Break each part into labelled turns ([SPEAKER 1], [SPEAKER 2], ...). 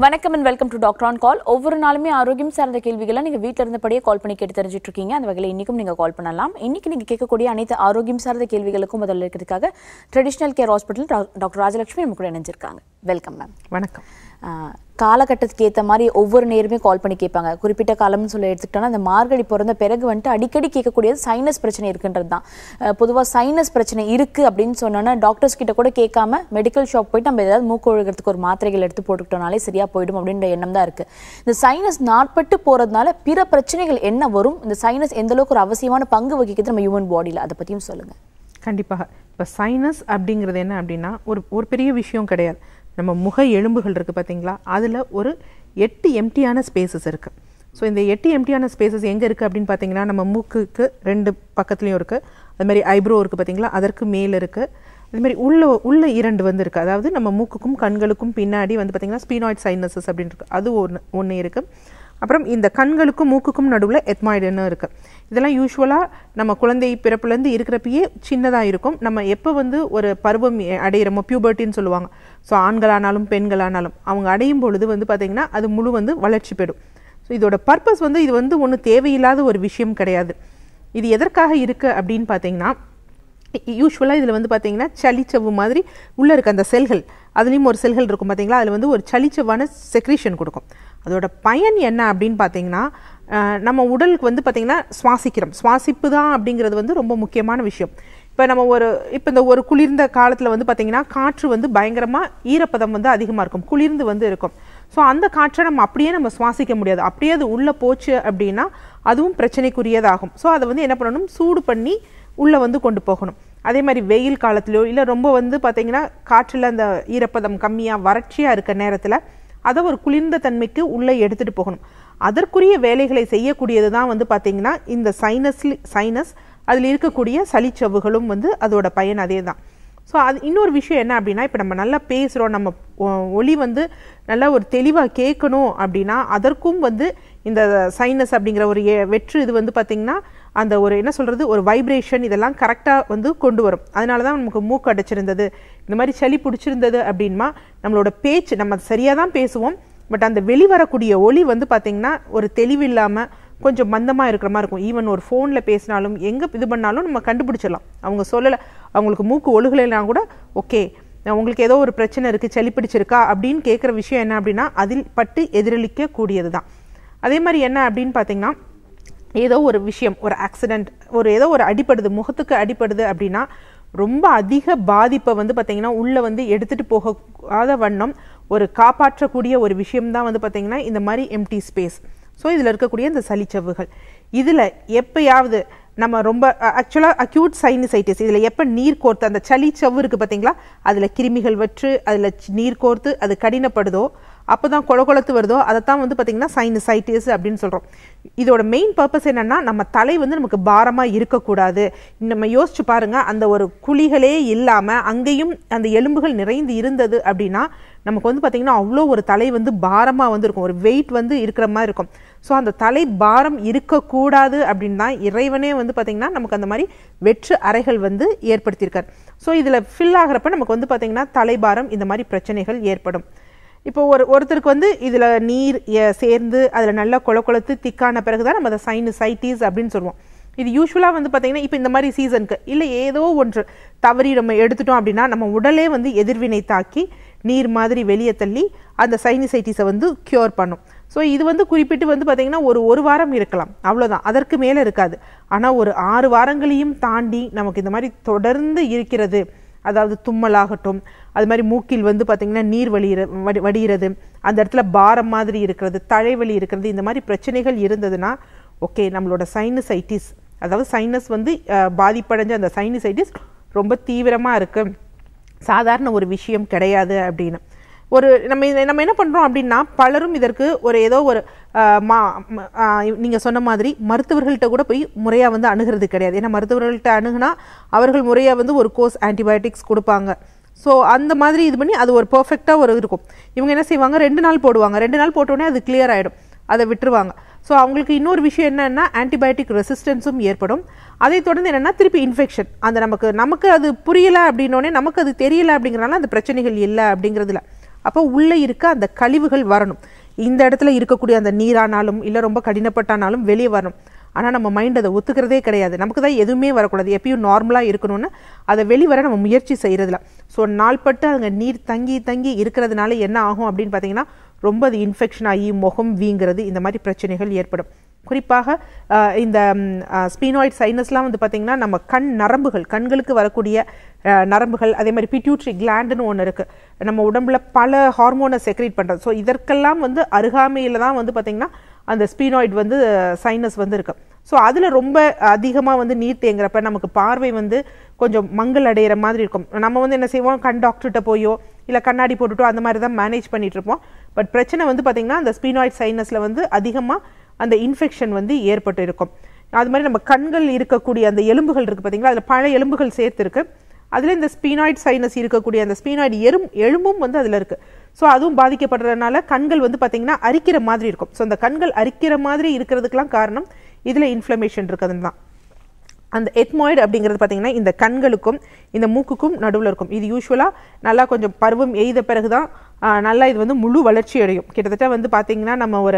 [SPEAKER 1] வணக்கம் and welcome to doctor on call ஒவ்வொரு நாளுமே ஆரோக்கியம் சார்ந்த கேள்விகளை நீங்க வீட்ல இருந்தபடியே கால் பண்ணி கேட்டு தெரிஞ்சுட்டு இருக்கீங்க அந்த வகையில் இன்னைக்கும் நீங்க கால் பண்ணலாம் இன்னைக்கு நீங்க கேட்கக்கூடிய அனைத்து ஆரோக்கியம் சார்ந்த கேள்விகளுக்கும் முதல்ல இருக்கிறதுக்காக traditional care hospital doctor Rajalakshmi நம்ம கூட இணைஞ்சிருக்காங்க வெல்கம் மேம்
[SPEAKER 2] வணக்கம்
[SPEAKER 1] ஆஹ் காலகட்டத்துக்கு ஏற்ற மாதிரி ஒவ்வொரு நேரமே கால் பண்ணி கேட்பாங்க குறிப்பிட்ட காலம்னு சொல்லி எடுத்துக்கிட்டோம்னா அந்த மார்கழி பிறந்த பிறகு வந்துட்டு அடிக்கடி கேட்கக்கூடியது சைனஸ் பிரச்சனை இருக்குன்றது தான் பொதுவாக சைனஸ் பிரச்சனை இருக்கு அப்படின்னு சொன்னோன்னா டாக்டர்ஸ் கிட்ட கூட கேட்காம மெடிக்கல் ஷாப் போயிட்டு நம்ம ஏதாவது மூக்கு ஒழுகிறதுக்கு ஒரு மாத்திரைகள் எடுத்து போட்டுக்கிட்டோம்னாலே சரியா போயிடும் அப்படின்ற எண்ணம் தான் இருக்கு இந்த சைனஸ் நாட்பட்டு போறதுனால பிற பிரச்சனைகள் என்ன வரும் இந்த சைனஸ் எந்த அளவுக்கு ஒரு அவசியமான பங்கு வகிக்குது நம்ம ஹியூமன் பாடியில் அதை பத்தியும் சொல்லுங்க
[SPEAKER 2] கண்டிப்பாக இப்போ சைனஸ் அப்படிங்கிறது என்ன அப்படின்னா ஒரு ஒரு பெரிய விஷயம் கிடையாது நம்ம முக எலும்புகள் இருக்குது பார்த்தீங்களா அதில் ஒரு எட்டு எம்டியான ஸ்பேசஸ் இருக்குது ஸோ இந்த எட்டு எம்டியான ஸ்பேசஸ் எங்கே இருக்குது அப்படின்னு பார்த்தீங்கன்னா நம்ம மூக்குக்கு ரெண்டு பக்கத்துலேயும் இருக்குது அது மாதிரி ஐப்ரோ இருக்குது பார்த்தீங்களா அதற்கு மேலே இருக்குது அது மாதிரி உள்ள உள்ள இரண்டு வந்து இருக்குது அதாவது நம்ம மூக்குக்கும் கண்களுக்கும் பின்னாடி வந்து பார்த்தீங்கன்னா ஸ்பீனாய்ட் சைனஸஸ் அப்படின்னு இருக்குது அது ஒன்று ஒன்று இருக்குது அப்புறம் இந்த கண்களுக்கும் மூக்குக்கும் நடுவில் எத்மாய்டுன்னு இருக்குது இதெல்லாம் யூஸ்வலாக நம்ம குழந்தை பிறப்புலேருந்து இருக்கிறப்பயே சின்னதாக இருக்கும் நம்ம எப்போ வந்து ஒரு பருவம் எ- அடையிறோமோ பியூபர்ட்டின்னு சொல்லுவாங்க ஸோ ஆண்களானாலும் பெண்களானாலும் அவங்க அடையும் பொழுது வந்து பார்த்திங்கன்னா அது முழு வந்து வளர்ச்சி பெறும் ஸோ இதோட பர்பஸ் வந்து இது வந்து ஒன்றும் தேவையில்லாத ஒரு விஷயம் கிடையாது இது எதற்காக இருக்குது அப்படின்னு பார்த்தீங்கன்னா யூஸ்வலாக இதில் வந்து பார்த்தீங்கன்னா சளிச்சவ்வு மாதிரி உள்ளே இருக்க அந்த செல்கள் அதுலேயும் ஒரு செல்கள் இருக்கும் பார்த்தீங்களா அதில் வந்து ஒரு சளிச்சவான செக்ரீஷன் கொடுக்கும் அதோட பயன் என்ன அப்படின்னு பார்த்தீங்கன்னா அஹ், நம்ம உடலுக்கு வந்து பார்த்தீங்கன்னா சுவாசிக்கிறோம் சுவாசிப்பு தான் அப்படிங்கிறது வந்து ரொம்ப முக்கியமான விஷயம் இப்போ நம்ம ஒரு இப்போ இந்த ஒரு குளிர்ந்த காலத்தில் வந்து பார்த்தீங்கன்னா காற்று வந்து பயங்கரமாக ஈரப்பதம் வந்து அதிகமாக இருக்கும் குளிர்ந்து வந்து இருக்கும் ஸோ அந்த காற்றை நம்ம அப்படியே நம்ம சுவாசிக்க முடியாது அப்படியே அது உள்ளே போச்சு அப்படின்னா அதுவும் பிரச்சனைக்குரியதாகும் ஸோ அதை வந்து என்ன பண்ணணும் சூடு பண்ணி உள்ளே வந்து கொண்டு போகணும் அதே மாதிரி வெயில் காலத்துலையோ இல்லை ரொம்ப வந்து பார்த்தீங்கன்னா காற்றில் அந்த ஈரப்பதம் கம்மியாக வறட்சியாக இருக்க நேரத்தில் அதை ஒரு குளிர்ந்த தன்மைக்கு உள்ளே எடுத்துகிட்டு போகணும் அதற்குரிய வேலைகளை செய்யக்கூடியது தான் வந்து பார்த்தீங்கன்னா இந்த சைனஸ் சைனஸ் அதில் இருக்கக்கூடிய சளிச்சவ்வுகளும் வந்து அதோட பயன் அதே தான் ஸோ அது இன்னொரு விஷயம் என்ன அப்படின்னா இப்போ நம்ம நல்லா பேசுகிறோம் நம்ம ஒ- ஒலி வந்து நல்லா ஒரு தெளிவாக கேட்கணும் அப்படின்னா அதற்கும் வந்து இந்த சைனஸ் அப்படிங்கிற ஒரு எ- வெற்று இது வந்து பார்த்திங்கன்னா அந்த ஒரு என்ன சொல்கிறது ஒரு வைப்ரேஷன் இதெல்லாம் கரெக்டாக வந்து கொண்டு வரும் அதனால தான் நமக்கு மூக்கு அடைச்சிருந்தது இந்த மாதிரி சளி பிடிச்சிருந்தது அப்படின்னா நம்மளோட பேச்சு நம்ம சரியாக தான் பேசுவோம் பட் அந்த வெளிவரக்கூடிய ஒலி வந்து பார்த்திங்கன்னா ஒரு தெளிவில்லாமல் கொஞ்சம் மந்தமாக இருக்கிற மாதிரி இருக்கும் ஈவன் ஒரு ஃபோனில் பேசினாலும் எங்கே இது பண்ணாலும் நம்ம கண்டுபிடிச்சிடலாம் அவங்க சொல்லலை அவங்களுக்கு மூக்கு ஒழுகலைனா கூட ஓகே உங்களுக்கு ஏதோ ஒரு பிரச்சனை இருக்குது சளி பிடிச்சிருக்கா அப்படின்னு கேட்குற விஷயம் என்ன அப்படின்னா அதில் பட்டு எதிரொலிக்க கூடியது தான் அதே மாதிரி என்ன அப்படின்னு பார்த்தீங்கன்னா ஏதோ ஒரு விஷயம் ஒரு ஆக்சிடெண்ட் ஒரு ஏதோ ஒரு அடிப்படுது முகத்துக்கு அடிப்படுது அப்படின்னா ரொம்ப அதிக பாதிப்பை வந்து பார்த்தீங்கன்னா உள்ளே வந்து எடுத்துகிட்டு போகாத வண்ணம் ஒரு காப்பாற்றக்கூடிய ஒரு விஷயம் தான் வந்து பார்த்தீங்கன்னா இந்த மாதிரி எம்டி ஸ்பேஸ் ஸோ இதில் இருக்கக்கூடிய இந்த சளிச்சவ்வுகள் இதில் எப்பயாவது நம்ம ரொம்ப ஆக்சுவலாக அக்யூட் சைனசைட்டிஸ் இதில் எப்போ நீர் கோர்த்து அந்த சளி சவ்வு இருக்குது பார்த்தீங்களா அதில் கிருமிகள் வற்று அதில் நீர் கோர்த்து அது கடினப்படுதோ அப்போ தான் கொல கொலத்து வருதோ அதைத்தான் வந்து பார்த்திங்கன்னா சைனசைட்டிஸ் அப்படின்னு சொல்கிறோம் இதோட மெயின் பர்பஸ் என்னென்னா நம்ம தலை வந்து நமக்கு பாரமாக இருக்கக்கூடாது நம்ம யோசிச்சு பாருங்க அந்த ஒரு குழிகளே இல்லாமல் அங்கேயும் அந்த எலும்புகள் நிறைந்து இருந்தது அப்படின்னா நமக்கு வந்து பார்த்திங்கன்னா அவ்வளோ ஒரு தலை வந்து பாரமாக வந்து இருக்கும் ஒரு வெயிட் வந்து இருக்கிற மாதிரி இருக்கும் ஸோ அந்த தலை பாரம் இருக்கக்கூடாது அப்படின்னு தான் இறைவனே வந்து பார்த்திங்கன்னா நமக்கு அந்த மாதிரி வெற்று அறைகள் வந்து ஏற்படுத்தியிருக்கார் ஸோ இதில் ஃபில் ஆகிறப்ப நமக்கு வந்து பார்த்திங்கன்னா தலைபாரம் இந்த மாதிரி பிரச்சனைகள் ஏற்படும் இப்போ ஒரு ஒருத்தருக்கு வந்து இதில் நீர் எ- சேர்ந்து அதில் நல்லா கொல கொலத்து திக்கான பிறகு தான் நம்ம அதை சைனசைட்டிஸ் அப்படின்னு சொல்லுவோம் இது யூஸ்வலாக வந்து பார்த்தீங்கன்னா இப்போ இந்த மாதிரி சீசனுக்கு இல்லை ஏதோ ஒன்று தவறி நம்ம எடுத்துட்டோம் அப்படின்னா நம்ம உடலே வந்து எதிர்வினை தாக்கி நீர் மாதிரி வெளியே தள்ளி அந்த சைனசைட்டிஸை வந்து க்யூர் பண்ணும் ஸோ இது வந்து குறிப்பிட்டு வந்து பார்த்தீங்கன்னா ஒரு ஒரு வாரம் இருக்கலாம் அவ்வளோதான் அதற்கு மேலே இருக்காது ஆனால் ஒரு ஆறு வாரங்களையும் தாண்டி நமக்கு இந்த மாதிரி தொடர்ந்து இருக்கிறது அதாவது தும்மலாகட்டும் அது மாதிரி மூக்கில் வந்து பார்த்திங்கன்னா நீர் வழியிற வடி வடிகிறது அந்த இடத்துல பாரம் மாதிரி இருக்கிறது தழைவலி இருக்கிறது இந்த மாதிரி பிரச்சனைகள் இருந்ததுன்னா ஓகே நம்மளோட சைனசைட்டிஸ் அதாவது சைனஸ் வந்து அஹ், பாதிப்படைஞ்ச அந்த சைனசைட்டிஸ் ரொம்ப தீவிரமாக இருக்குது சாதாரண ஒரு விஷயம் கிடையாது அப்படின்னு ஒரு நம்ம இதை- நம்ம என்ன பண்ணுறோம் அப்படின்னா பலரும் இதற்கு ஒரு ஏதோ ஒரு ஆஹ், மா ம- ஆஹ், நீங்க சொன்ன மாதிரி மருத்துவர்கள்ட்ட கூட போய் முறையா வந்து அணுகிறது கிடையாது ஏன்னா மருத்துவர்கள்ட்ட அணுகுனா அவர்கள் முறையா வந்து ஒரு கோர்ஸ் ஆன்டிபயோட்டிக்ஸ் கொடுப்பாங்க ஸோ அந்த மாதிரி இது பண்ணி அது ஒரு பர்ஃபெக்டாக ஒரு இருக்கும் இவங்க என்ன செய்வாங்க ரெண்டு நாள் போடுவாங்க ரெண்டு நாள் போட்டோடனே அது கிளியர் ஆகிடும் அதை விட்டுருவாங்க ஸோ அவங்களுக்கு இன்னொரு விஷயம் என்னன்னா ஆன்டிபயோட்டிக் ரெசிஸ்டன்ஸும் ஏற்படும் அதை தொடர்ந்து என்னன்னா திருப்பி இன்ஃபெக்ஷன் அந்த நமக்கு நமக்கு அது புரியல அப்படின்னோடனே நமக்கு அது தெரியல அப்படிங்கிறனால அந்த பிரச்சனைகள் இல்லை அப்படிங்கிறதுல அப்போ உள்ளே இருக்க அந்த கழிவுகள் வரணும் இந்த இடத்துல இருக்கக்கூடிய அந்த நீரானாலும் இல்லை ரொம்ப கடினப்பட்டானாலும் வெளியே வரணும் ஆனால் நம்ம மைண்ட் அதை ஒத்துக்கிறதே கிடையாது நமக்கு தான் எதுவுமே வரக்கூடாது எப்பயும் நார்மலாக இருக்கணும்னு அதை வெளிவர நம்ம முயற்சி செய்கிறதில்ல ஸோ நாள்பட்டு அங்கே நீர் தங்கி தங்கி இருக்கிறதுனால என்ன ஆகும் அப்படின்னு பார்த்தீங்கன்னா ரொம்ப அது இன்ஃபெக்ஷன் ஆகி முகம் வீங்கிறது இந்த மாதிரி பிரச்சனைகள் ஏற்படும் குறிப்பாக அஹ், இந்த ஸ்பீனாய்ட் சைனஸ்லாம் வந்து பார்த்திங்கன்னா நம்ம கண் நரம்புகள் கண்களுக்கு வரக்கூடிய அஹ், நரம்புகள் அதே மாதிரி பிட்யூட்ரி கிளாண்டுன்னு ஒன்று இருக்குது நம்ம உடம்புல பல ஹார்மோனை செக்ரேட் பண்ணுறது ஸோ இதற்கெல்லாம் வந்து அருகாமையில் தான் வந்து பார்த்திங்கன்னா அந்த ஸ்பீனாய்டு வந்து சைனஸ் வந்து இருக்கு ஸோ அதில் ரொம்ப அதிகமாக வந்து நீர் தேங்குறப்ப நமக்கு பார்வை வந்து கொஞ்சம் மங்கள் அடையிற மாதிரி இருக்கும் நம்ம வந்து என்ன செய்வோம் கண் டாக்டர்கிட்ட போயோ இல்லை கண்ணாடி போட்டுட்டோ அந்த மாதிரி தான் மேனேஜ் பண்ணிட்டு இருப்போம் பட் பிரச்சனை வந்து பார்த்திங்கன்னா அந்த ஸ்பீனாய்ட் சைனஸில் வந்து அதிகமாக அந்த இன்ஃபெக்ஷன் வந்து ஏற்பட்டு இருக்கும் அது மாதிரி நம்ம கண்கள் இருக்கக்கூடிய அந்த எலும்புகள் இருக்குது பார்த்தீங்களா அதில் பல எலும்புகள் சேர்த்து இருக்கு அதில் இந்த ஸ்பீனாய்ட் சைனஸ் இருக்கக்கூடிய அந்த ஸ்பீனாய்டு எறும் எலும்பும் வந்து அதில் இருக்கு ஸோ அதுவும் பாதிக்கப்படுறதுனால கண்கள் வந்து பார்த்தீங்கன்னா அரிக்கிற மாதிரி இருக்கும் ஸோ அந்த கண்கள் அரிக்கிற மாதிரி இருக்கிறதுக்கெல்லாம் காரணம் இதில் இன்ஃப்ளமேஷன் இருக்கிறது தான் அந்த எத்மாய்டு அப்படிங்கிறது பார்த்தீங்கன்னா இந்த கண்களுக்கும் இந்த மூக்குக்கும் நடுவில் இருக்கும் இது யூஸ்வலாக நல்லா கொஞ்சம் பருவம் எய்த பிறகு தான் நல்லா இது வந்து முழு வளர்ச்சி அடையும் கிட்டத்தட்ட வந்து பார்த்தீங்கன்னா நம்ம ஒரு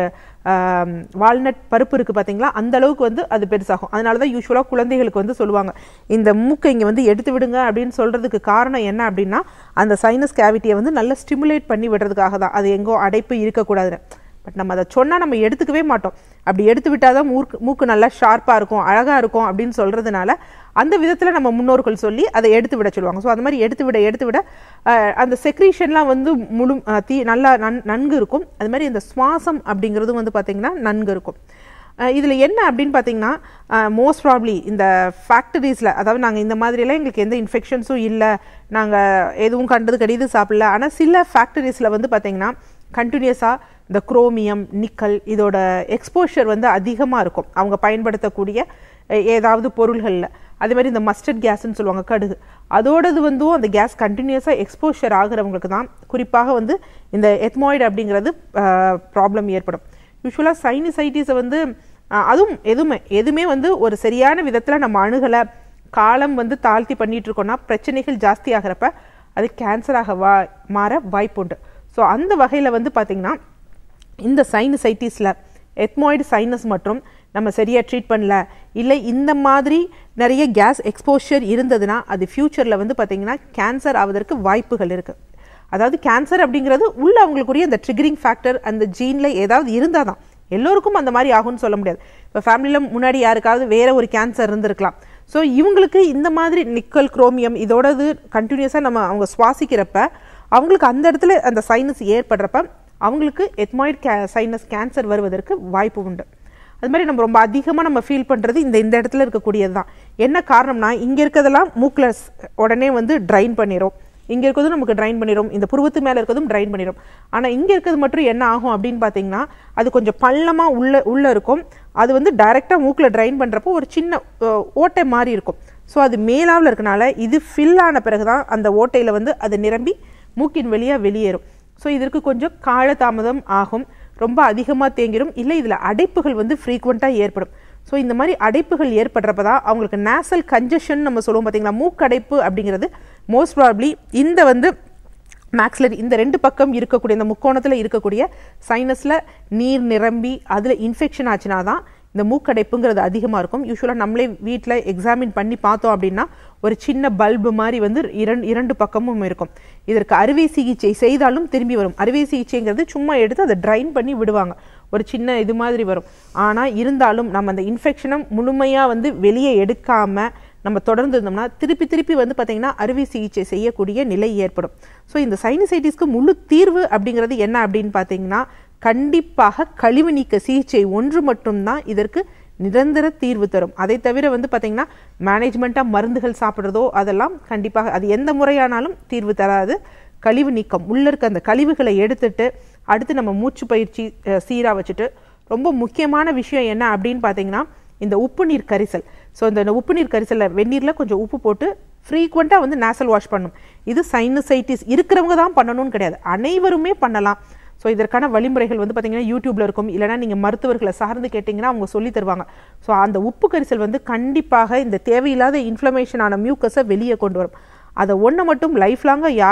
[SPEAKER 2] வால்நட் பருப்பு இருக்குது பார்த்தீங்களா அந்த அளவுக்கு வந்து அது பெருசாகும் அதனால தான் யூஸ்வலாக குழந்தைகளுக்கு வந்து சொல்லுவாங்க இந்த மூக்கை இங்கே வந்து எடுத்து விடுங்க அப்படின்னு சொல்கிறதுக்கு காரணம் என்ன அப்படின்னா அந்த சைனஸ் கேவிட்டியை வந்து நல்லா ஸ்டிமுலேட் பண்ணி விடுறதுக்காக தான் அது எங்கோ அடைப்பு இருக்கக்கூடாதுன்னு பட் நம்ம அதை சொன்னால் நம்ம எடுத்துக்கவே மாட்டோம் அப்படி எடுத்து விட்டால் தான் மூக்கு மூக்கு நல்லா ஷார்ப்பாக இருக்கும் அழகாக இருக்கும் அப்படின்னு சொல்கிறதுனால அந்த விதத்தில் நம்ம முன்னோர்கள் சொல்லி அதை எடுத்து விட சொல்லுவாங்க ஸோ அந்த மாதிரி எடுத்து விட எடுத்து விட அஹ், அந்த செக்ரீஷன்லாம் வந்து முழு அஹ், தீ நல்லா நன் நன்கு இருக்கும் அது மாதிரி இந்த சுவாசம் அப்படிங்கிறதும் வந்து பார்த்திங்கன்னா நன்கு இருக்கும் இதில் என்ன அப்படின்னு பார்த்தீங்கன்னா மோஸ்ட் ப்ராப்ளி இந்த ஃபேக்டரிஸில் அதாவது நாங்கள் இந்த மாதிரியெல்லாம் எங்களுக்கு எந்த இன்ஃபெக்ஷன்ஸும் இல்லை நாங்கள் எதுவும் கண்டது கடிது சாப்பிடல ஆனால் சில ஃபேக்டரிஸில் வந்து பார்த்தீங்கன்னா கண்டினியூஸாக இந்த குரோமியம் நிக்கல் இதோட எக்ஸ்போஷர் வந்து அதிகமாக இருக்கும் அவங்க பயன்படுத்தக்கூடிய அஹ், ஏதாவது பொருள்களில் அதே மாதிரி இந்த மஸ்டர்ட் கேஸ்ன்னு சொல்லுவாங்க கடுகு அதோடது வந்து அந்த கேஸ் கண்டினியூஸாக எக்ஸ்போஷர் ஆகிறவங்களுக்கு தான் குறிப்பாக வந்து இந்த எத்மாய்டு அப்படிங்கிறது ப்ராப்ளம் ஏற்படும் யூஸ்வலாக சைனசைட்டிஸை வந்து அஹ், அதுவும் எதுவுமே எதுவுமே வந்து ஒரு சரியான விதத்தில் நம்ம அணுகலை காலம் வந்து தாழ்த்தி பண்ணிட்டு இருக்கோம்னா பிரச்சனைகள் ஜாஸ்தி ஆகிறப்ப அது கேன்சராக வா மாற வாய்ப்புண்டு ஸோ அந்த வகையில் வந்து பார்த்திங்கன்னா இந்த சைனசைட்டிஸில் எத்மாய்டு சைனஸ் மற்றும் நம்ம சரியாக ட்ரீட் பண்ணல இல்லை இந்த மாதிரி நிறைய கேஸ் எக்ஸ்போஷர் இருந்ததுன்னா அது ஃப்யூச்சரில் வந்து பார்த்திங்கன்னா கேன்சர் ஆவதற்கு வாய்ப்புகள் இருக்குது அதாவது கேன்சர் அப்படிங்கிறது உள்ள அவங்களுக்குரிய அந்த ட்ரிகரிங் ஃபேக்டர் அந்த ஜீனில் ஏதாவது இருந்தால் தான் எல்லோருக்கும் அந்த மாதிரி ஆகும்னு சொல்ல முடியாது இப்போ ஃபேமிலியில் முன்னாடி யாருக்காவது வேற ஒரு கேன்சர் இருந்திருக்கலாம் ஸோ இவங்களுக்கு இந்த மாதிரி நிக்கல் குரோமியம் இதோடது கண்டினியூஸாக நம்ம அவங்க சுவாசிக்கிறப்ப அவங்களுக்கு அந்த இடத்துல அந்த சைனஸ் ஏற்படுறப்ப அவங்களுக்கு எத்மாய்டு கே சைனஸ் கேன்சர் வருவதற்கு வாய்ப்பு உண்டு அது மாதிரி நம்ம ரொம்ப அதிகமாக நம்ம ஃபீல் பண்ணுறது இந்த இந்த இடத்துல இருக்கக்கூடியது தான் என்ன காரணம்னா இங்கே இருக்கிறதெல்லாம் மூக்கில் ஸ்- உடனே வந்து ட்ரைன் பண்ணிடும் இங்கே இருக்கிறதும் நமக்கு ட்ரைன் பண்ணிடும் இந்த புருவத்து மேலே இருக்கிறதும் ட்ரைன் பண்ணிடும் ஆனால் இங்கே இருக்கிறது மட்டும் என்ன ஆகும் அப்படின்னு பார்த்தீங்கன்னா அது கொஞ்சம் பள்ளமாக உள்ள உள்ளே இருக்கும் அது வந்து டைரெக்டாக மூக்கில் ட்ரைன் பண்ணுறப்போ ஒரு சின்ன அஹ், ஓட்டை மாதிரி இருக்கும் ஸோ அது மேலாவில் இருக்கனால இது ஃபில் ஆன பிறகு தான் அந்த ஓட்டையில் வந்து அது நிரம்பி மூக்கின் வழியாக வெளியேறும் ஸோ இதற்கு கொஞ்சம் காலதாமதம் ஆகும் ரொம்ப அதிகமாக தேங்கிடும் இல்லை இதில் அடைப்புகள் வந்து ஃப்ரீக்வெண்ட்டாக ஏற்படும் ஸோ இந்த மாதிரி அடைப்புகள் ஏற்படுறப்ப தான் அவங்களுக்கு நேசல் கன்ஜஷன் நம்ம சொல்லுவோம் பார்த்தீங்களா மூக்கடைப்பு அப்படிங்கிறது மோஸ்ட் ப்ராப்ளி இந்த வந்து மேக்ஸ்லரி இந்த ரெண்டு பக்கம் இருக்கக்கூடிய இந்த முக்கோணத்தில் இருக்கக்கூடிய சைனஸில் நீர் நிரம்பி அதில் இன்ஃபெக்ஷன் ஆச்சுனா தான் இந்த மூக்கடைப்புங்கிறது அதிகமாக இருக்கும் யூஸ்வலாக நம்மளே வீட்டில் எக்ஸாமின் பண்ணி பார்த்தோம் அப்படின்னா ஒரு சின்ன பல்பு மாதிரி வந்து இரண்டு இரண்டு பக்கமும் இருக்கும் இதற்கு அறுவை சிகிச்சை செய்தாலும் திரும்பி வரும் அறுவை சிகிச்சைங்கிறது சும்மா எடுத்து அதை ட்ரைன் பண்ணி விடுவாங்க ஒரு சின்ன இது மாதிரி வரும் ஆனால் இருந்தாலும் நம்ம அந்த இன்ஃபெக்ஷனை முழுமையாக வந்து வெளியே எடுக்காமல் நம்ம தொடர்ந்து இருந்தோம்னா திருப்பி திருப்பி வந்து பார்த்தீங்கன்னா அறுவை சிகிச்சை செய்யக்கூடிய நிலை ஏற்படும் ஸோ இந்த சைனசைட்டிஸ்க்கு முழு தீர்வு அப்படிங்கிறது என்ன அப்படின்னு பார்த்தீங்கன்னா கண்டிப்பாக கழிவு நீக்க சிகிச்சை ஒன்று மட்டும்தான் இதற்கு நிரந்தர தீர்வு தரும் அதை தவிர வந்து பார்த்தீங்கன்னா மேனேஜ்மெண்ட்டாக மருந்துகள் சாப்பிட்றதோ அதெல்லாம் கண்டிப்பாக அது எந்த முறையானாலும் தீர்வு தராது கழிவு நீக்கம் உள்ள இருக்க அந்த கழிவுகளை எடுத்துட்டு அடுத்து நம்ம மூச்சு பயிற்சி சீராக வச்சுட்டு ரொம்ப முக்கியமான விஷயம் என்ன அப்படின்னு பார்த்தீங்கன்னா இந்த உப்பு நீர் கரிசல் ஸோ இந்த உப்பு நீர் கரிசலில் வெந்நீரில் கொஞ்சம் உப்பு போட்டு ஃப்ரீக்வெண்ட்டாக வந்து நேசல் வாஷ் பண்ணணும் இது சைனசைட்டிஸ் இருக்கிறவங்க தான் பண்ணணும்னு கிடையாது அனைவருமே பண்ணலாம் ஸோ இதற்கான வழிமுறைகள் வந்து பார்த்தீங்கன்னா யூடியூப்ல இருக்கும் இல்லைனா நீங்கள் மருத்துவர்களை சார்ந்து கேட்டிங்கன்னா அவங்க சொல்லி தருவாங்க ஸோ அந்த உப்பு கரிசல் வந்து கண்டிப்பாக இந்த தேவையில்லாத இன்ஃப்ளமேஷனான மியூக்கஸை வெளியே கொண்டு வரும் அதை ஒன்று மட்டும் லைஃப் லாங்காக யார்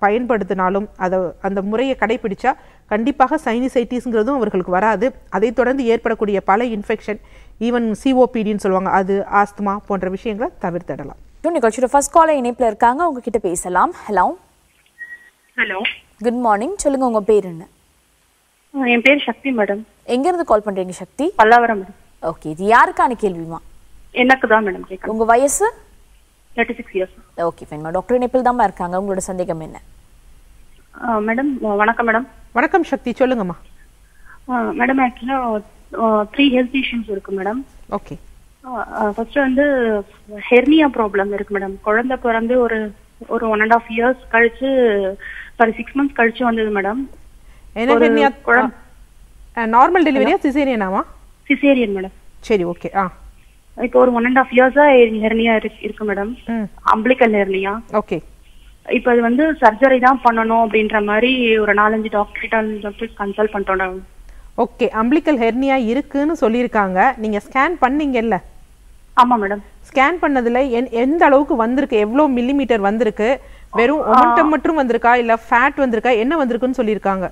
[SPEAKER 2] பயன்படுத்தினாலும் அதை அந்த முறையை கடைபிடிச்சா கண்டிப்பாக சைனிசைட்டிஸ்ங்கிறதும் அவர்களுக்கு வராது அதைத் தொடர்ந்து ஏற்படக்கூடிய பல இன்ஃபெக்ஷன் ஈவன் சிஓபிடின்னு சொல்லுவாங்க அது ஆஸ்துமா போன்ற விஷயங்களை தவிர்த்திடலாம்
[SPEAKER 1] நிகழ்ச்சியோட ஃபர்ஸ்ட் காலர் இணைப்புல இருக்காங்க உங்ககிட்ட பேசலாம் ஹலோ
[SPEAKER 3] ஹலோ
[SPEAKER 1] குட் மார்னிங் சொல்லுங்க உங்க பேர் என்ன
[SPEAKER 3] என் பேர் சக்தி மேடம்
[SPEAKER 1] எங்க இருந்து கால் பண்றீங்க சக்தி
[SPEAKER 3] பல்லாவரம் மேடம்
[SPEAKER 1] ஓகே இது யாருக்கான கேள்விமா
[SPEAKER 3] எனக்கு தான் மேடம் கேட்கணும்
[SPEAKER 1] உங்க வயசு
[SPEAKER 3] தேர்ட்டி சிக்ஸ் இயர்ஸ்
[SPEAKER 1] ஓகே ஃபைன்மா டாக்டர் இணைப்பில் தான் இருக்காங்க உங்களோட சந்தேகம் என்ன
[SPEAKER 3] மேடம் வணக்கம் மேடம்
[SPEAKER 2] வணக்கம் சக்தி சொல்லுங்கம்மா
[SPEAKER 3] மேடம் ஆக்சுவலாக த்ரீ ஹெல்த் இஷ்யூஸ் இருக்கு மேடம்
[SPEAKER 2] ஓகே
[SPEAKER 3] ஃபர்ஸ்ட் வந்து ஹெர்னியா ப்ராப்ளம் இருக்கு மேடம் குழந்தை பிறந்து ஒரு ஒரு ஒன் அண்ட் ஆஃப் இயர்ஸ் கழிச்சு சாரி சிக்ஸ் மந்த்ஸ் கழிச்சு வந்தது மேடம்
[SPEAKER 2] என்ன
[SPEAKER 3] ஒரு
[SPEAKER 2] ஹெர்னியா
[SPEAKER 3] குழந்தை-
[SPEAKER 2] நார்மல் டெலிவரியா சிசேரியனாமா
[SPEAKER 3] சிசேரியன் மேடம்
[SPEAKER 2] சரி ஓகே ஆ
[SPEAKER 3] இப்போ ஒரு ஒன் அண்ட் ஆஃப் இயர்ஸா ஹெர்னியா இருக்கு மேடம்
[SPEAKER 2] ம்
[SPEAKER 3] அம்பிளிக்கல் ஹெர்னியா
[SPEAKER 2] ஓகே
[SPEAKER 3] இப்போ அது வந்து சர்ஜரி தான் பண்ணணும் அப்படின்ற மாதிரி ஒரு நாலஞ்சு டாக்டர் கன்சல்ட் பண்ணிட்டோம்
[SPEAKER 2] ஓகே அம்பிளிக்கல் ஹெர்னியா இருக்குன்னு சொல்லியிருக்காங்க நீங்க ஸ்கேன் பண்ணீங்கல்ல
[SPEAKER 3] ஆமா மேடம்
[SPEAKER 2] ஸ்கேன் பண்ணதுல என்- எந்த அளவுக்கு வந்திருக்கு எவ்வளோ மில்லிமீட்டர் வந்திருக்கு வெறும் ஒமண்டம் மட்டும் வந்திருக்கா இல்ல ஃபேட் வந்திருக்கா என்ன வந்திருக்குன்னு சொல்லியிருக்காங்க